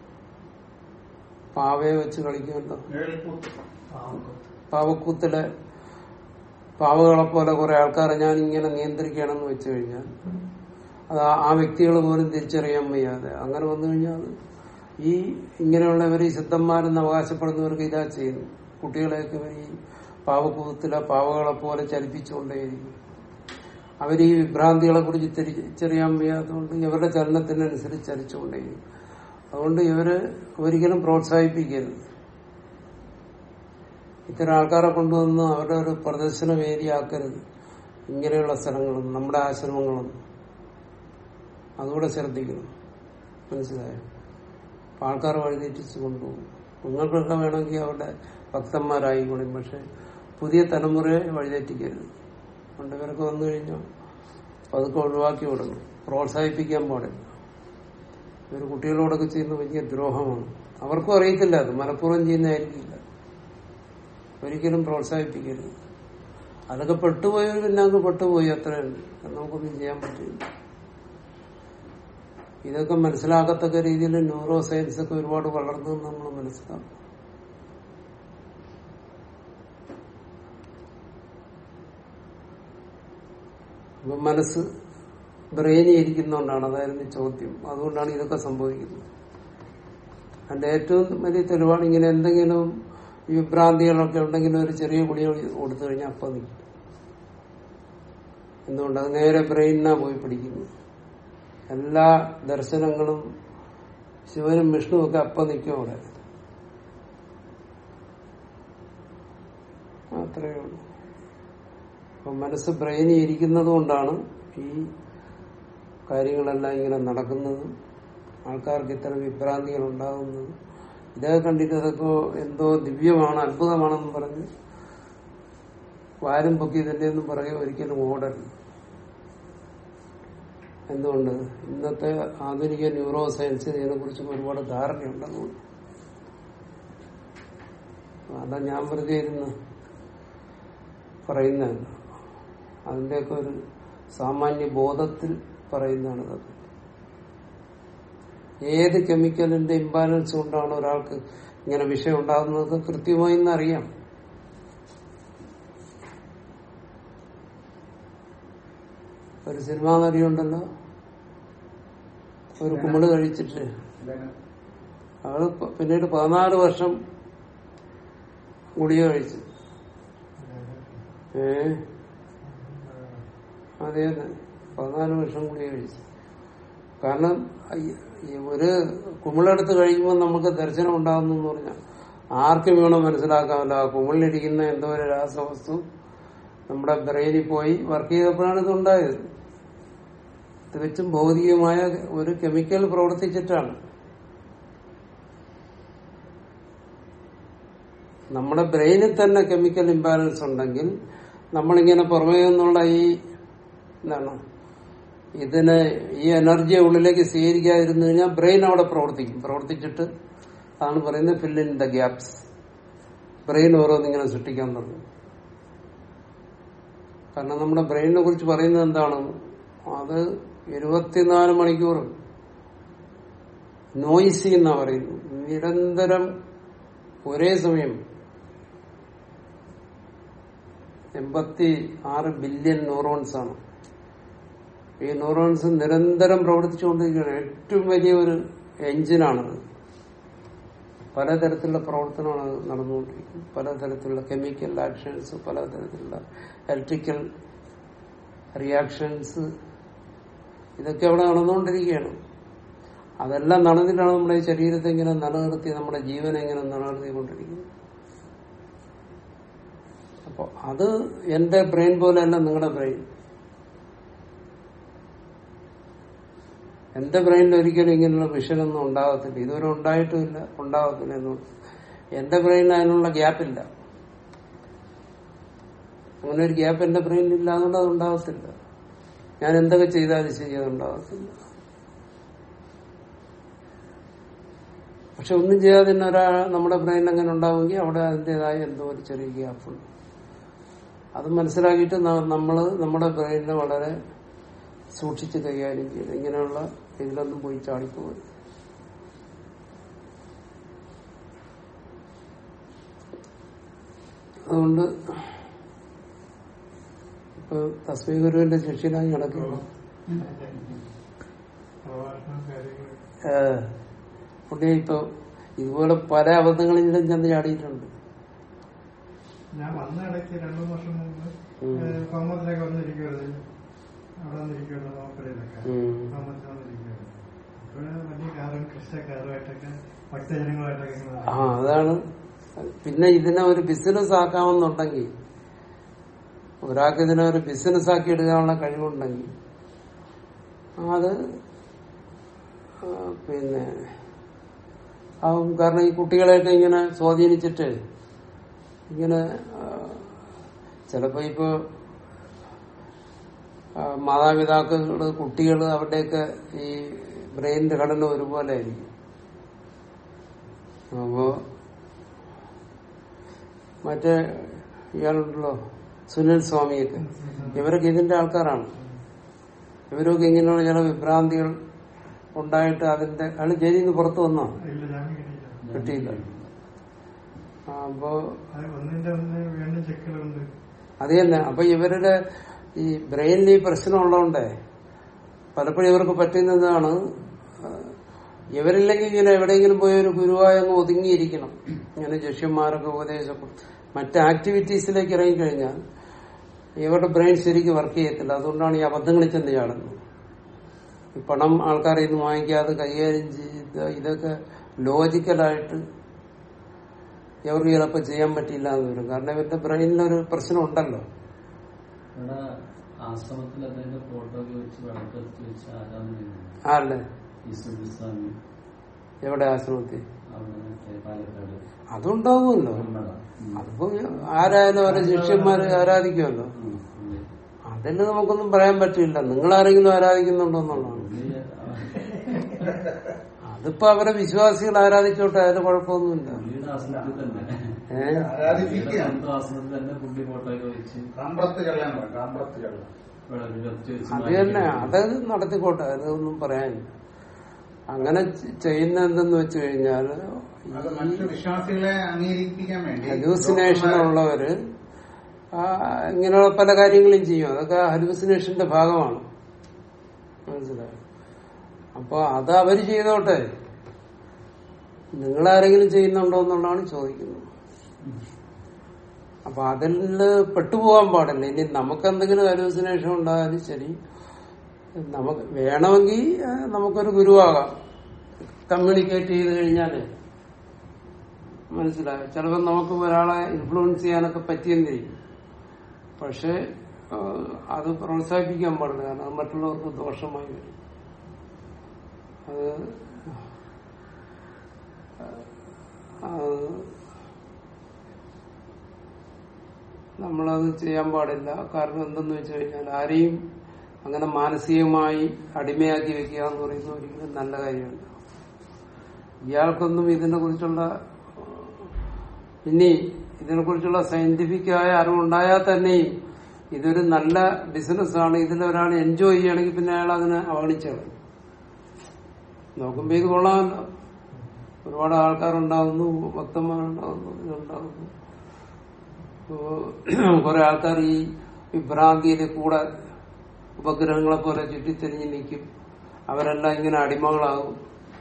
Speaker 1: പാവയെ വെച്ച് കളിക്കുമല്ലോ
Speaker 3: നിഴൽക്കൂത്ത്.
Speaker 1: പാവക്കൂത്തിലെ പാവകളെ പോലെ കുറെ ആൾക്കാരെ ഞാൻ ഇങ്ങനെ നിയന്ത്രിക്കണമെന്ന് വെച്ചു കഴിഞ്ഞാൽ അത് ആ- ആ വ്യക്തികൾ പോലും തിരിച്ചറിയാൻ വയ്യാതെ അങ്ങനെ വന്നു കഴിഞ്ഞാൽ അത് ഈ ഇങ്ങനെയുള്ളവർ ഈ സിദ്ധന്മാരെന്ന് അവകാശപ്പെടുന്നവർക്ക് ഇതാ ചെയ്യുന്നു കുട്ടികളെയൊക്കെ ഇവർ ഈ പാവക്കൂത്തിലെ പാവകളെ പോലെ ചലിപ്പിച്ചുകൊണ്ടേയിരിക്കും അവർ ഈ വിഭ്രാന്തികളെ കുറിച്ച് തിരിച്ചറിയാൻ വയ്യാത്തതുകൊണ്ട് ഇവരുടെ ചലനത്തിനനുസരിച്ച് ചലിച്ചുകൊണ്ടേയിരിക്കും അതുകൊണ്ട് ഇവര് ഒരിക്കലും പ്രോത്സാഹിപ്പിക്കരുത് ഇത്തരം ആൾക്കാരെ കൊണ്ടുവന്ന് അവരുടെ ഒരു പ്രദർശന വേദിയാക്കരുത് ഇങ്ങനെയുള്ള സ്ഥലങ്ങളും നമ്മുടെ ആശ്രമങ്ങളും അതുകൂടെ ശ്രദ്ധിക്കണം മനസ്സിലായോ അപ്പൊ ആൾക്കാർ വഴിതെറ്റിച്ച് കൊണ്ടുപോകും നിങ്ങൾക്കൊക്കെ വേണമെങ്കിൽ അവരുടെ ഭക്തന്മാരായിക്കോളും പക്ഷെ പുതിയ തലമുറയെ വഴിതെറ്റിക്കരുത് അതുകൊണ്ട് ഇവരൊക്കെ വന്നു കഴിഞ്ഞാൽ അതൊക്കെ ഒഴിവാക്കി വിടണം പ്രോത്സാഹിപ്പിക്കാൻ പാടില്ല ഇവർ കുട്ടികളോടൊക്കെ ചെയ്യുന്ന വലിയ ദ്രോഹമാണ് അവർക്കും അറിയത്തില്ല അത് മനഃപൂർവ്വം ചെയ്യുന്നതായിരിക്കില്ല ഒരിക്കലും പ്രോത്സാഹിപ്പിക്കരുത് അതൊക്കെ പെട്ടുപോയവർ പിന്നെ അങ്ങ് പെട്ടുപോയി അത്രയുണ്ട് അത് നമുക്കൊന്നും ചെയ്യാൻ പറ്റില്ല ഇതൊക്കെ മനസ്സിലാകത്തക്ക രീതിയിൽ ന്യൂറോ സയൻസ് ഒക്കെ ഒരുപാട് വളർന്നു എന്ന് നമ്മൾ മനസ്സിലാക്കും അപ്പൊ മനസ്സ് ബ്രെയിനി ഇരിക്കുന്നതുകൊണ്ടാണ് അതായിരുന്നു ഈ ചോദ്യം അതുകൊണ്ടാണ് ഇതൊക്കെ സംഭവിക്കുന്നത് അതിന്റെ ഏറ്റവും വലിയ തെളിവാണ് ഇങ്ങനെ എന്തെങ്കിലും വിഭ്രാന്തികളൊക്കെ ഉണ്ടെങ്കിലും ഒരു ചെറിയ ഗുളി കൊടുത്തു കഴിഞ്ഞാൽ അപ്പം നിൽക്കും എന്തുകൊണ്ട് അത് നേരെ ബ്രെയിനിനാ പോയി പിടിക്കുന്നു എല്ലാ ദർശനങ്ങളും ശിവനും വിഷ്ണുവും ഒക്കെ അപ്പം നിൽക്കും അവിടെ അത്രയേ ഉള്ളൂ അപ്പൊ മനസ്സ് ബ്രെയിനി ഇരിക്കുന്നത് കൊണ്ടാണ് ഈ കാര്യങ്ങളെല്ലാം ഇങ്ങനെ നടക്കുന്നത് ആൾക്കാർക്ക് ഇത്തരം വിഭ്രാന്തികൾ ഉണ്ടാകുന്നത് ഇതൊക്കെ കണ്ടിട്ട് അതൊക്കെ എന്തോ ദിവ്യമാണ് അത്ഭുതമാണെന്ന് പറഞ്ഞ് വാരും പൊക്കി തന്നെയെന്നും പറയുക ഒരിക്കലും ഓടരുത് എന്തുകൊണ്ട് ഇന്നത്തെ ആധുനിക ന്യൂറോ സയൻസിന് ഇതിനെ കുറിച്ച് ഒരുപാട് ധാരണയുണ്ടെന്നുണ്ട് അതാ ഞാൻ വെറുതെ ഇരുന്ന് പറയുന്നതല്ല അതിന്റെയൊക്കെ ഒരു സാമാന്യ ബോധത്തിൽ പറയുന്നതാണ് ഇതൊക്കെ ഏത് കെമിക്കലിന്റെ ഇംബാലൻസ് കൊണ്ടാണ് ഒരാൾക്ക് ഇങ്ങനെ വിഷയം ഉണ്ടാകുന്നത് കൃത്യമായി അറിയാം ഒരു സിനിമാ നടിയുണ്ടല്ലോ ഒരു കുമിള് കഴിച്ചിട്ട്
Speaker 3: ഇതാണ്.
Speaker 1: അവള് പ- പിന്നീട് പതിനാല് വർഷം ഗുളിക കഴിച്ചു ഏ അതെ തന്നെ പതിനാല് വർഷം ഗുളിക കഴിച്ചു കാരണം ഈ- ഈ ഒരു കുമിളെടുത്ത് കഴിക്കുമ്പോൾ നമുക്ക് ദർശനം ഉണ്ടാകുന്നു എന്ന് പറഞ്ഞാൽ ആർക്കും വേണം മനസ്സിലാക്കാമല്ലോ ആ കുമിളിലിരിക്കുന്ന എന്തോ ഒരു രാസവസ്തു നമ്മുടെ ബ്രെയിനിൽ പോയി വർക്ക് ചെയ്തപ്പോഴാണ് ഇത് ഉണ്ടായത് തികച്ചും ഭൗതികമായ ഒരു കെമിക്കൽ പ്രവർത്തിച്ചിട്ടാണ് നമ്മുടെ ബ്രെയിനിൽ തന്നെ കെമിക്കൽ ഇംബാലൻസ് ഉണ്ടെങ്കിൽ നമ്മളിങ്ങനെ പുറമേ നിന്നുള്ള ഈ എന്താണ് ഇതിനെ ഈ എനർജിയെ ഉള്ളിലേക്ക് സ്വീകരിക്കാതിരുന്നു കഴിഞ്ഞാൽ ബ്രെയിൻ അവിടെ പ്രവർത്തിക്കും പ്രവർത്തിച്ചിട്ട് അതാണ് പറയുന്നത് fill in the gaps brain ഓരോന്നിങ്ങനെ സൃഷ്ടിക്കാൻ തുടങ്ങും കാരണം നമ്മുടെ ബ്രെയിനിനെ കുറിച്ച് പറയുന്നത് എന്താണ് അത് ഇരുപത്തിനാല് മണിക്കൂർ നോയിസി എന്നാ പറയുന്നത് നിരന്തരം ഒരേ സമയം എൺപത്തി ആറ് ബില്യൺ ന്യൂറോൺസ് ആണ് ഈ ന്യൂറോൺസ് നിരന്തരം പ്രവർത്തിച്ചുകൊണ്ടിരിക്കുകയാണ് ഏറ്റവും വലിയ ഒരു എഞ്ചിനാണത് പലതരത്തിലുള്ള പ്രവർത്തനമാണ് അത് നടന്നുകൊണ്ടിരിക്കുന്നത് പലതരത്തിലുള്ള കെമിക്കൽ ആക്ഷൻസ് പലതരത്തിലുള്ള ഇലക്ട്രിക്കൽ റിയാക്ഷൻസ് ഇതൊക്കെ അവിടെ നടന്നുകൊണ്ടിരിക്കുകയാണ് അതെല്ലാം നടന്നിട്ടാണ് നമ്മുടെ ഈ ശരീരത്തെ ഇങ്ങനെ നിലനിർത്തി നമ്മുടെ ജീവനെ ഇങ്ങനെ നിലനിർത്തിക്കൊണ്ടിരിക്കുന്നത് അപ്പൊ അത് എന്റെ ബ്രെയിൻ പോലെയല്ല നിങ്ങളുടെ ബ്രെയിൻ എന്റെ ബ്രെയിനിൽ ഒരിക്കലും ഇങ്ങനെയുള്ള വിഷനൊന്നും ഉണ്ടാകത്തില്ല ഇതുവരെ ഉണ്ടായിട്ടുമില്ല ഉണ്ടാകത്തില്ല എന്നുള്ളത് എന്റെ ബ്രെയിനിൽ അതിനുള്ള ഗ്യാപ്പില്ല അങ്ങനെ ഒരു ഗ്യാപ്പ് എന്റെ ബ്രെയിനിൽ ഇല്ലാതുകൊണ്ട് അത് ഉണ്ടാകത്തില്ല ഞാൻ എന്തൊക്കെ ചെയ്താലും ശരി അത് ഉണ്ടാകത്തില്ല പക്ഷെ ഒന്നും ചെയ്യാതെ തന്നെ ഒരാ നമ്മുടെ ബ്രെയിൻ അങ്ങനെ ഉണ്ടാവുമെങ്കിൽ അവിടെ അതിൻ്റെതായ എന്തോ ഒരു ചെറിയ ഗ്യാപ്പുണ്ട് അത് മനസ്സിലാക്കിയിട്ട് ന- നമ്മള് നമ്മുടെ ബ്രെയിനിനെ വളരെ സൂക്ഷിച്ച് കൈകാര്യം ചെയ്യണം ഇങ്ങനെയുള്ള ഇതിലൊന്നും പോയി ചാടിപ്പോകും അതുകൊണ്ട് ഇപ്പൊ തസ്മീ ഗുരുവിന്റെ ശിഷ്യനായി നടക്കുന്നു
Speaker 4: പ്രഭാഷണം കാര്യങ്ങൾ
Speaker 1: ഏഹ് പുള്ളി ഇപ്പൊ ഇതുപോലെ പല അബദ്ധങ്ങളിലും ചെന്ന് ചാടിയിട്ടുണ്ട്
Speaker 4: ഞാൻ വന്ന ഇടയ്ക്ക് രണ്ടു വർഷം മുമ്പ്
Speaker 1: ഉം.
Speaker 4: ഏഹ് കോമത്തിലേക്ക് വന്നിരിക്കുവായിരുന്നു അവിടെ വന്നിരിക്കുവായിരുന്നു നോക്കലിലൊക്കെ
Speaker 1: ഉം.
Speaker 4: കോമത്തിൽ വന്നിരിക്കുവായിരുന്നു അപ്പോഴ് വലിയ കാറും കൃഷ്ണ കാറുമായിട്ടൊക്കെ ഭക്തജനങ്ങളുമായിട്ടൊക്കെ ഇങ്ങനെ
Speaker 1: ആ അതാണ് പിന്നെ ഇതിനെ ഒരു ബിസിനസ് ആക്കാമെന്നുണ്ടെങ്കിൽ ഒരാൾക്ക് ഇതിനെ ഒരു ബിസിനസ് ആക്കി എടുക്കാനുള്ള കഴിവുണ്ടെങ്കിൽ അത് ആ, പിന്നെ ആവും കാരണം ഈ കുട്ടികളെയൊക്കെ ഇങ്ങനെ സ്വാധീനിച്ചിട്ട് ഇങ്ങനെ ആ, ചിലപ്പോ ഇപ്പോ ആ, മാതാപിതാക്കള് കുട്ടികള് അവരുടെയൊക്കെ ഈ ബ്രെയിനിന്റെ ഘടന ഒരുപോലെ ആയിരിക്കും അപ്പോ മറ്റേ ഇയാളുണ്ടല്ലോ സുനിൽ സ്വാമിയൊക്കെ ഇവരൊക്കെ ഇതിന്റെ ആൾക്കാരാണ് ഇവരൊക്കെ ഇങ്ങനെയുള്ള ചില വിഭ്രാന്തികൾ ഉണ്ടായിട്ട് അതിന്റെ അയാൾ ജയിലിൽ നിന്ന് പുറത്തു വന്നോ
Speaker 4: ഇല്ല ജാമ്യം കിട്ടിയില്ല
Speaker 1: കിട്ടിയില്ല ആ, അപ്പോ
Speaker 4: അത് ഒന്നിന്റെ ഒന്ന് വീണ്ടും ചെക്കുകളുണ്ട്
Speaker 1: അത് തന്നെ അപ്പൊ ഇവരുടെ ഈ ബ്രെയിനിൽ ഈ പ്രശ്നം ഉള്ളതുകൊണ്ടേ പലപ്പോഴും ഇവർക്ക് പറ്റുന്നതാണ് ആ, ഇവരില്ലെങ്കിൽ ഇങ്ങനെ എവിടെയെങ്കിലും പോയി ഒരു ഗുരുവായ അങ്ങ് ഒതുങ്ങിയിരിക്കണം ഇങ്ങനെ ശിഷ്യന്മാരൊക്കെ ഉപദേശം മറ്റ് ആക്ടിവിറ്റീസിലേക്ക് ഇറങ്ങിക്കഴിഞ്ഞാൽ ഇവരുടെ ബ്രെയിൻ ശരിക്കും വർക്ക് ചെയ്യത്തില്ല അതുകൊണ്ടാണ് ഈ അബദ്ധങ്ങളിൽ ചെന്ന് ചാടുന്നത് ഈ പണം ആൾക്കാരെ ഇന്ന് വാങ്ങിക്കാതെ കൈകാര്യം ചെയ്ത് ഇതൊക്കെ ലോജിക്കലായിട്ട് ഇവർക്ക് ചിലപ്പോൾ ചെയ്യാൻ പറ്റില്ല എന്ന് വരും കാരണം ഇവരുടെ ബ്രെയിനിലൊരു പ്രശ്നം ഉണ്ടല്ലോ
Speaker 5: ഇവിടെ ആശ്രമത്തിൽ അദ്ദേഹത്തിന്റെ ഫോട്ടോ ഒക്കെ വെച്ച് വിളക്കെടുത്ത് വെച്ച് ആരാധന
Speaker 1: ആരുടെ
Speaker 5: ഈ സുബിസ്വാമി
Speaker 1: എവിടെ ആശ്രമത്തിൽ
Speaker 5: അവിടെ മറ്റേ പാലക്കാട്
Speaker 1: അതുണ്ടാവുമല്ലോ
Speaker 5: നമ്മുടെ
Speaker 1: അതിപ്പോ ആരായാലും അവരെ ശിഷ്യന്മാര് ആരാധിക്കുമല്ലോ അതിൽ നമുക്കൊന്നും പറയാൻ പറ്റില്ല നിങ്ങൾ ആരെങ്കിലും ആരാധിക്കുന്നുണ്ടോ എന്നുള്ളതാണ് അതിപ്പോ അവരെ വിശ്വാസികൾ ആരാധിച്ചോട്ടെ അതിന് കുഴപ്പമൊന്നുമില്ല
Speaker 5: പുള്ളിയുടെ ആശ്രമത്തിൽ തന്നെ
Speaker 1: ഏഹ്
Speaker 3: ആരാധിപ്പിക്കുക
Speaker 5: സ്വന്തം ആശ്രമത്തിൽ തന്നെ പുള്ളി ഫോട്ടോ ഒക്കെ വെച്ച്
Speaker 3: കാമ്പ്രത്ത് ചെല്ലാൻ പറ കാമ്പ്രത്ത് ചെല്ലാൻ
Speaker 5: വിളക്ക് കത്തിച്ച് വെച്ച്
Speaker 1: അത് തന്നെ അതത് നടത്തിക്കോട്ടെ അതൊന്നും പറയാനില്ല അങ്ങനെ ചെ- ചെയ്യുന്ന എന്തെന്ന് വെച്ച് കഴിഞ്ഞാല്
Speaker 3: അത് മറ്റു വിശ്വാസികളെ അംഗീകരിപ്പിക്കാൻ വേണ്ടി
Speaker 1: ഹലൂസിനേഷൻ ഉള്ളവര് ആ, ഇങ്ങനെയുള്ള പല കാര്യങ്ങളും ചെയ്യും അതൊക്കെ ഹലൂസിനേഷന്റെ ഭാഗമാണ് മനസ്സിലായോ അപ്പൊ അത് അവര് ചെയ്തോട്ടെ നിങ്ങളാരെങ്കിലും ചെയ്യുന്നുണ്ടോ എന്നുള്ളതാണ് ചോദിക്കുന്നത് അപ്പൊ അതിൽ പെട്ടുപോകാൻ പാടില്ല ഇനി നമുക്ക് എന്തെങ്കിലും ഹലൂസിനേഷൻ ഉണ്ടായാലും ശരി നമുക്ക് വേണമെങ്കിൽ ആ, നമുക്കൊരു ഗുരുവാകാം കമ്മ്യൂണിക്കേറ്റ് ചെയ്ത് കഴിഞ്ഞാല് മനസ്സിലായോ ചിലപ്പോൾ നമുക്ക് ഒരാളെ ഇൻഫ്ലുവൻസ് ചെയ്യാനൊക്കെ പറ്റിയെന്നിരിക്കും പക്ഷെ ആ, അത് പ്രോത്സാഹിപ്പിക്കാൻ പാടില്ല കാരണം അത് മറ്റുള്ളവർക്ക് ദോഷമായി വരും അത് ആ, നമ്മളത് ചെയ്യാൻ പാടില്ല കാരണം എന്തെന്ന് വെച്ച് കഴിഞ്ഞാൽ ആരെയും അങ്ങനെ മാനസികമായി അടിമയാക്കി വെക്കുക എന്ന് പറയുന്നത് ഒരിക്കലും നല്ല കാര്യമല്ല ഇയാൾക്കൊന്നും ഇതിനെ കുറിച്ചുള്ള ഇനി ഇതിനെ കുറിച്ചുള്ള സയന്റിഫിക്കായ അറിവുണ്ടായാൽ തന്നെയും ഇതൊരു നല്ല ബിസിനസ്സാണ് ഇതിൽ ഒരാൾ എൻജോയ് ചെയ്യുകയാണെങ്കിൽ പിന്നെ അയാൾ അതിനെ അവഗണിച്ചത് നോക്കുമ്പോ ഇത് കൊള്ളാമല്ലോ ഒരുപാട് ആൾക്കാരുണ്ടാകുന്നു ഭക്തന്മാരുണ്ടാകുന്നു ഇതുണ്ടാകുന്നു കുറെ ആൾക്കാർ ഈ വിഭ്രാന്തിയിൽ കൂടെ ഉപഗ്രഹങ്ങളെ പോലെ ചുറ്റിത്തിരിഞ്ഞ് നിൽക്കും അവരെല്ലാം ഇങ്ങനെ അടിമകളാകും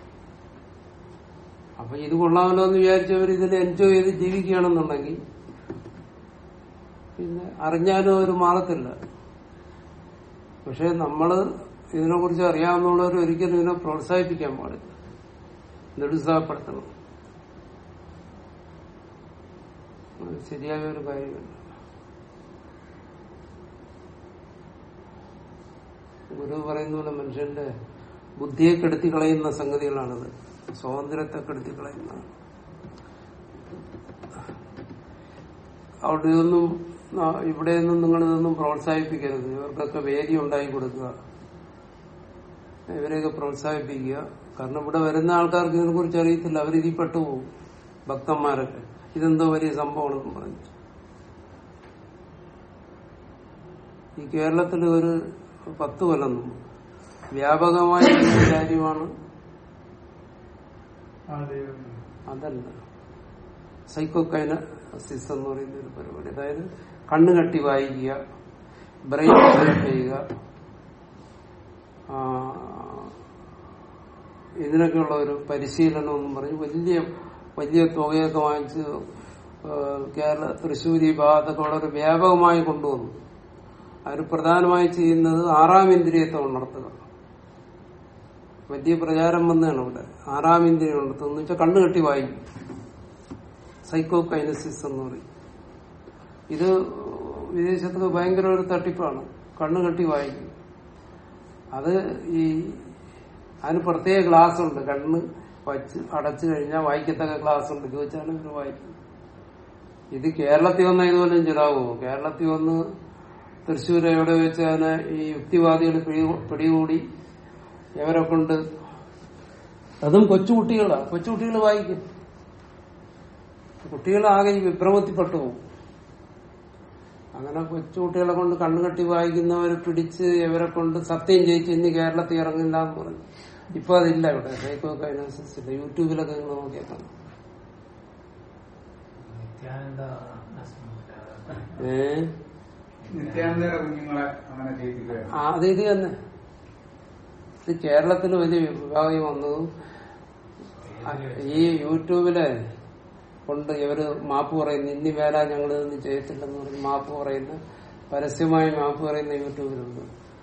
Speaker 1: അപ്പൊ ഇത് കൊള്ളാമല്ലോ എന്ന് വിചാരിച്ചവർ ഇതിൽ എൻജോയ് ചെയ്ത് ജീവിക്കുകയാണെന്നുണ്ടെങ്കിൽ പിന്നെ അറിഞ്ഞാലും അവർ മാറത്തില്ല പക്ഷെ നമ്മള് ഇതിനെ കുറിച്ച് അറിയാവുന്നവർ ഒരിക്കലും ഇതിനെ പ്രോത്സാഹിപ്പിക്കാൻ പാടില്ല നിരുത്സാഹപ്പെടുത്തണം അത് ശരിയായ ഒരു കാര്യമല്ല ഗുരു പറയുന്ന പോലെ മനുഷ്യന്റെ ബുദ്ധിയെ കെടുത്തി കളയുന്ന സംഗതികളാണിത് സ്വാതന്ത്ര്യത്തെ കെടുത്തി കളയുന്നതാണ് അവിടെ ഇതൊന്നും ആ, ഇവിടെയൊന്നും നിങ്ങൾ ഇതൊന്നും പ്രോത്സാഹിപ്പിക്കരുത് ഇവർക്കൊക്കെ വേദി ഉണ്ടാക്കി കൊടുക്കുക ഇവരെയൊക്കെ പ്രോത്സാഹിപ്പിക്കുക കാരണം ഇവിടെ വരുന്ന ആൾക്കാർക്ക് ഇതിനെ കുറിച്ച് അറിയത്തില്ല അവരിതിൽ പെട്ടുപോകും ഭക്തന്മാരൊക്കെ ഇതെന്തോ വലിയ സംഭവമാണെന്ന് പറഞ്ഞു ഈ കേരളത്തിൽ ഒരു പത്ത് കൊല്ലം മുമ്പ് വ്യാപകമായ ഒരു കാര്യമാണ്
Speaker 4: ആ ദൈവം
Speaker 1: അതല്ല സൈക്കോകൈനസിസ് എന്ന് പറയുന്ന ഒരു പരിപാടി അതായത് കണ്ണ് കെട്ടി വായിക്കുക ബ്രെയിൻ ഡെവലപ്പ് ചെയ്യുക ആ, ഇതിനൊക്കെയുള്ള ഒരു പരിശീലനം എന്നും പറഞ്ഞ് വലിയ വലിയ തുകയൊക്കെ വാങ്ങിച്ച് ആ, കേരള തൃശ്ശൂർ ഈ ഭാഗത്തൊക്കെ വളരെ വ്യാപകമായി കൊണ്ടുവന്നു അവർ പ്രധാനമായി ചെയ്യുന്നത് ആറാം ഇന്ദ്രിയത്തെ ഉണർത്തുക വലിയ പ്രചാരം വന്നതാണ് ഇവിടെ ആറാം ഇന്ദ്രിയം ഉണർത്തുക എന്ന് വെച്ചാൽ കണ്ണു കെട്ടി വായിക്കും സൈക്കോ കൈനസിസ് എന്ന് പറയും ഇത് വിദേശത്തൊക്കെ ഭയങ്കര ഒരു തട്ടിപ്പാണ് കണ്ണു കെട്ടി വായിക്കും അത് ഈ അതിന് പ്രത്യേക ക്ലാസ് ഉണ്ട് കണ്ണ് വച്ച് അടച്ചു കഴിഞ്ഞാൽ വായിക്കത്തക്ക ക്ലാസ് ഉണ്ട് ചോദിച്ചാണ് ഇവർ വായിക്കും ഇത് കേരളത്തിൽ വന്ന ഇതുപോലും ചിലാവുമോ കേരളത്തിൽ വന്ന് തൃശ്ശൂർ എവിടെ വെച്ച് അതിനെ ഈ യുക്തിവാദികൾ പിടി- പിടികൂടി ഇവരെ കൊണ്ട് അതും കൊച്ചുകുട്ടികളാ കൊച്ചുകുട്ടികൾ വായിക്കും കുട്ടികളാകെ ഈ വിഭ്രമത്തിൽപ്പെട്ടു പോകും അങ്ങനെ കൊച്ചുകുട്ടികളെ കൊണ്ട് കണ്ണുകെട്ടി വായിക്കുന്നവർ പിടിച്ച് ഇവരെ കൊണ്ട് സത്യം ചെയ്യിച്ച് ഇനി കേരളത്തിൽ ഇറങ്ങില്ല എന്ന് പറഞ്ഞു ഇപ്പൊ അതില്ല ഇവിടെ സൈക്കോ കൈനോസിസ് ഇല്ല യൂട്യൂബിലൊക്കെ നിങ്ങൾ നോക്കിയാൽ കാണാം
Speaker 4: നിത്യാനന്ദ ആശ്രമത്തിലാണ്.
Speaker 1: ഏഹ്
Speaker 3: നിത്യാനന്ദയുടെ കുഞ്ഞുങ്ങളെ അങ്ങനെ ചെയ്യിപ്പിക്കുകയാണ്
Speaker 1: ആ, അത് ഇത് തന്നെ ഇത് കേരളത്തിൽ വലിയ വിഭാഗം വന്നതും ആ, ഈ യൂട്യൂബില് കൊണ്ട് ഇവര് മാപ്പ് പറയുന്നു ഇനി വേല ഞങ്ങൾ ഇതൊന്നും ചെയ്യത്തില്ലെന്ന് പറഞ്ഞ് മാപ്പ് പറയുന്ന പരസ്യമായി മാപ്പ് പറയുന്ന യൂട്യൂബിലുണ്ട്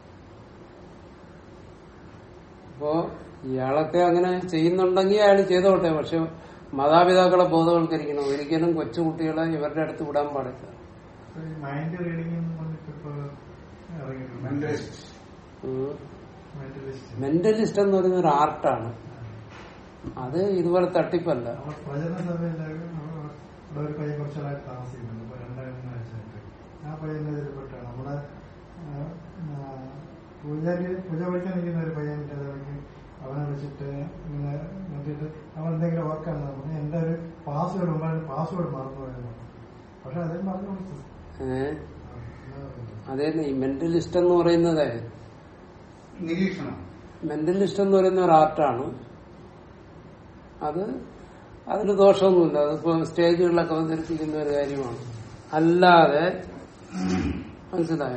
Speaker 1: അപ്പോ ഇയാളൊക്കെ അങ്ങനെ ചെയ്യുന്നുണ്ടെങ്കിൽ അയാൾ ചെയ്തോട്ടെ പക്ഷെ മാതാപിതാക്കളെ ബോധവൽക്കരിക്കണം ഒരിക്കലും കൊച്ചുകുട്ടികളെ ഇവരുടെ അടുത്ത് വിടാൻ പാടില്ല
Speaker 4: ഈ മൈൻഡ് റീഡിംഗ് എന്ന് പറഞ്ഞിട്ട് ഇപ്പൊ ഇറങ്ങിയിട്ടുണ്ട്
Speaker 3: മെന്റലിസ്റ്റ്
Speaker 1: ഉം.
Speaker 4: മെന്റലിസ്റ്റ്
Speaker 1: മെന്റലിസ്റ്റ് എന്ന് പറയുന്ന ഒരു ആർട്ടാണ് അത് ഇതുപോലെ തട്ടിപ്പല്ല
Speaker 4: നമ്മൾ പ്രചരണ സഭയില് ഇവിടെ ഒരു പയ്യൻ കുറച്ചാളായിട്ട് താമസിക്കുന്നുണ്ട് ഇപ്പൊ രണ്ടായിരം ആഴ്ചയായിട്ട് ആ പയ്യന്റെ ഇതിൽപ്പെട്ടാണ് നമ്മുടെ ആ, ആ, പൂജാരി പൂജ പഠിക്കാൻ നിൽക്കുന്ന ഒരു പയ്യന്റെ ഇടയ്ക്ക് അവനെ വിളിച്ചിട്ട് ഇങ്ങനെ നോക്കിയിട്ട് അവൻ എന്തെങ്കിലും വർക്കാണ് പറഞ്ഞു എന്റെ ഒരു പാസ്വേഡ് മുമ്പാണ് പാസ്വേഡ് മറന്നു പോയത് പക്ഷെ അതേ മറന്നു കൊടുത്തു
Speaker 1: ഏഹ് അതേ ഈ മെന്റലിസ്റ്റ് എന്ന് പറയുന്നത്
Speaker 3: നിരീക്ഷണം
Speaker 1: മെന്റലിസ്റ്റ് എന്ന് പറയുന്ന ഒരു ആർട്ടാണ് അത് അതിന് ദോഷമൊന്നുമില്ല അതിപ്പോ സ്റ്റേജുകളിലൊക്കെ അവതരിപ്പിക്കുന്ന ഒരു കാര്യമാണ് അല്ലാതെ മനസ്സിലായോ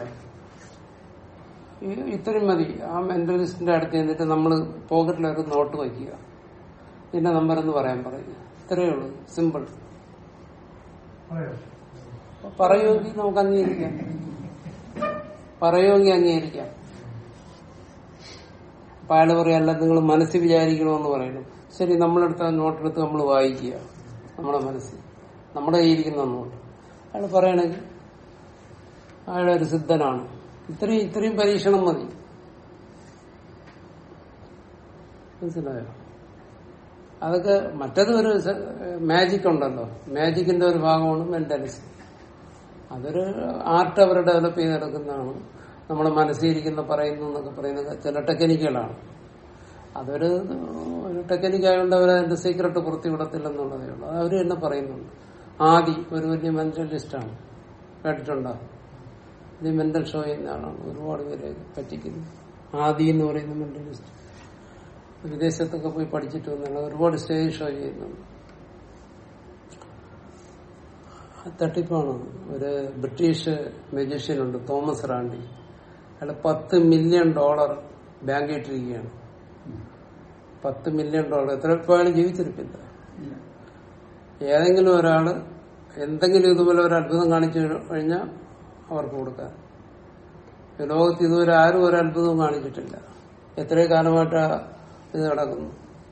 Speaker 1: ഈ ഇത്രയും മതി ആ മെന്റലിസ്റ്റിന്റെ അടുത്ത് ചെന്നിട്ട് നമ്മൾ പോക്കറ്റിൽ ഒരു നോട്ട് വയ്ക്കുക ഇതിന്റെ നമ്പർ എന്ന് പറയാൻ പറയുക ഇത്രയേ ഉള്ളൂ സിമ്പിൾ
Speaker 4: പറയാം
Speaker 1: പറയുമെങ്കിൽ നമുക്ക് അംഗീകരിക്കാം പറയുമെങ്കിൽ അംഗീകരിക്കാം അപ്പൊ അയാൾ പറയല്ല നിങ്ങൾ മനസ്സിൽ വിചാരിക്കണമെന്ന് പറയുന്നു ശരി നമ്മളെടുത്ത നോട്ടെടുത്ത് നമ്മൾ വായിക്കുക നമ്മുടെ മനസ്സിൽ നമ്മുടെ കയ്യിരിക്കുന്ന നോട്ട് അയാൾ പറയണെങ്കിൽ അയാളൊരു സിദ്ധനാണ് ഇത്രയും ഇത്രയും പരീക്ഷണം മതി മനസ്സിലായോ അതൊക്കെ മറ്റേത് ഒരു മാജിക് ഉണ്ടല്ലോ മാജിക്കിന്റെ ഒരു ഭാഗമാണ് മെന്റലിസം അതൊരു ആർട്ട് അവർ ഡെവലപ്പ് ചെയ്തെടുക്കുന്നതാണ് നമ്മുടെ മനസ്സിലിരിക്കുന്ന പറയുന്നു എന്നൊക്കെ പറയുന്നത് ചില ടെക്നിക്കുകളാണ് അതൊരു ഒരു ടെക്നിക്ക് ആയതുകൊണ്ട് അവർ അതിന്റെ സീക്രട്ട് പുറത്തു വിടത്തില്ലെന്നുള്ളതേ ഉള്ളൂ അത് അവർ തന്നെ പറയുന്നുണ്ട് ആദി ഒരു വലിയ മെന്റലിസ്റ്റാണ് കേട്ടിട്ടുണ്ടോ ഇത് മെന്റൽ ഷോ ചെയ്യുന്ന ആളാണ് ഒരുപാട് പേരെ പറ്റിക്കുന്നു ആദി എന്ന് പറയുന്ന മെന്റലിസ്റ്റ് വിദേശത്തൊക്കെ പോയി പഠിച്ചിട്ട് വന്നാണ് ഒരുപാട് സ്റ്റേജ് ഷോ ചെയ്യുന്നുണ്ട് തട്ടിപ്പാണ് ഒരു ബ്രിട്ടീഷ് മജീഷ്യൻ ഉണ്ട് തോമസ് റാണ്ടി അയാൾ പത്ത് മില്യൺ ഡോളർ ബാങ്ക് ഇട്ടിരിക്കുകയാണ് പത്ത് മില്യൺ ഡോളർ എത്ര ഇപ്പൊ അയാൾ ജീവിച്ചിരിപ്പില്ല ഏതെങ്കിലും ഒരാള് എന്തെങ്കിലും ഇതുപോലെ ഒരു അത്ഭുതം കാണിച്ചു കഴിഞ്ഞാൽ അവർക്ക് കൊടുക്കാൻ ഈ ലോകത്ത് ഇതുവരെ ആരും ഒരു അത്ഭുതവും കാണിച്ചിട്ടില്ല എത്രയോ കാലമായിട്ട് ഇത് നടക്കുന്നു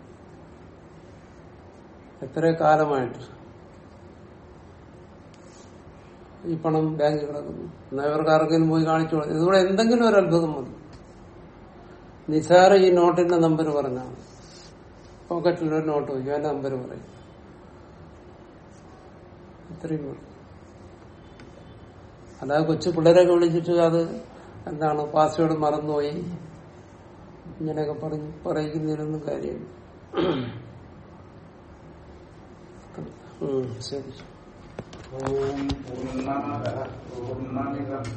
Speaker 1: എത്രയോ കാലമായിട്ട് ഈ പണം ബാങ്കിൽ കിടക്കുന്നു എന്നാൽ ഇവർക്ക് ആർക്കെങ്കിലും പോയി കാണിച്ചു കൊടുക്കും ഇതുകൂടെ എന്തെങ്കിലും ഒരു അത്ഭുതം മതി നിസാര ഈ നോട്ടിന്റെ നമ്പർ പറഞ്ഞാൽ പോക്കറ്റിൽ ഒരു നോട്ട് വയ്ക്കും അതിന്റെ നമ്പർ പറയും ഇത്രയും മതി അല്ലാതെ കൊച്ചു പിള്ളേരൊക്കെ വിളിച്ചിട്ട് അത് എന്താണ് പാസ്വേഡ് മറന്നുപോയി ഇങ്ങനെയൊക്കെ പറഞ്ഞ് പറയിക്കുന്നതിനൊന്നും കാര്യമില്ല ഉം, ശരി
Speaker 3: ഓം പൂർണ്ണമത പൂർണ്ണമിതം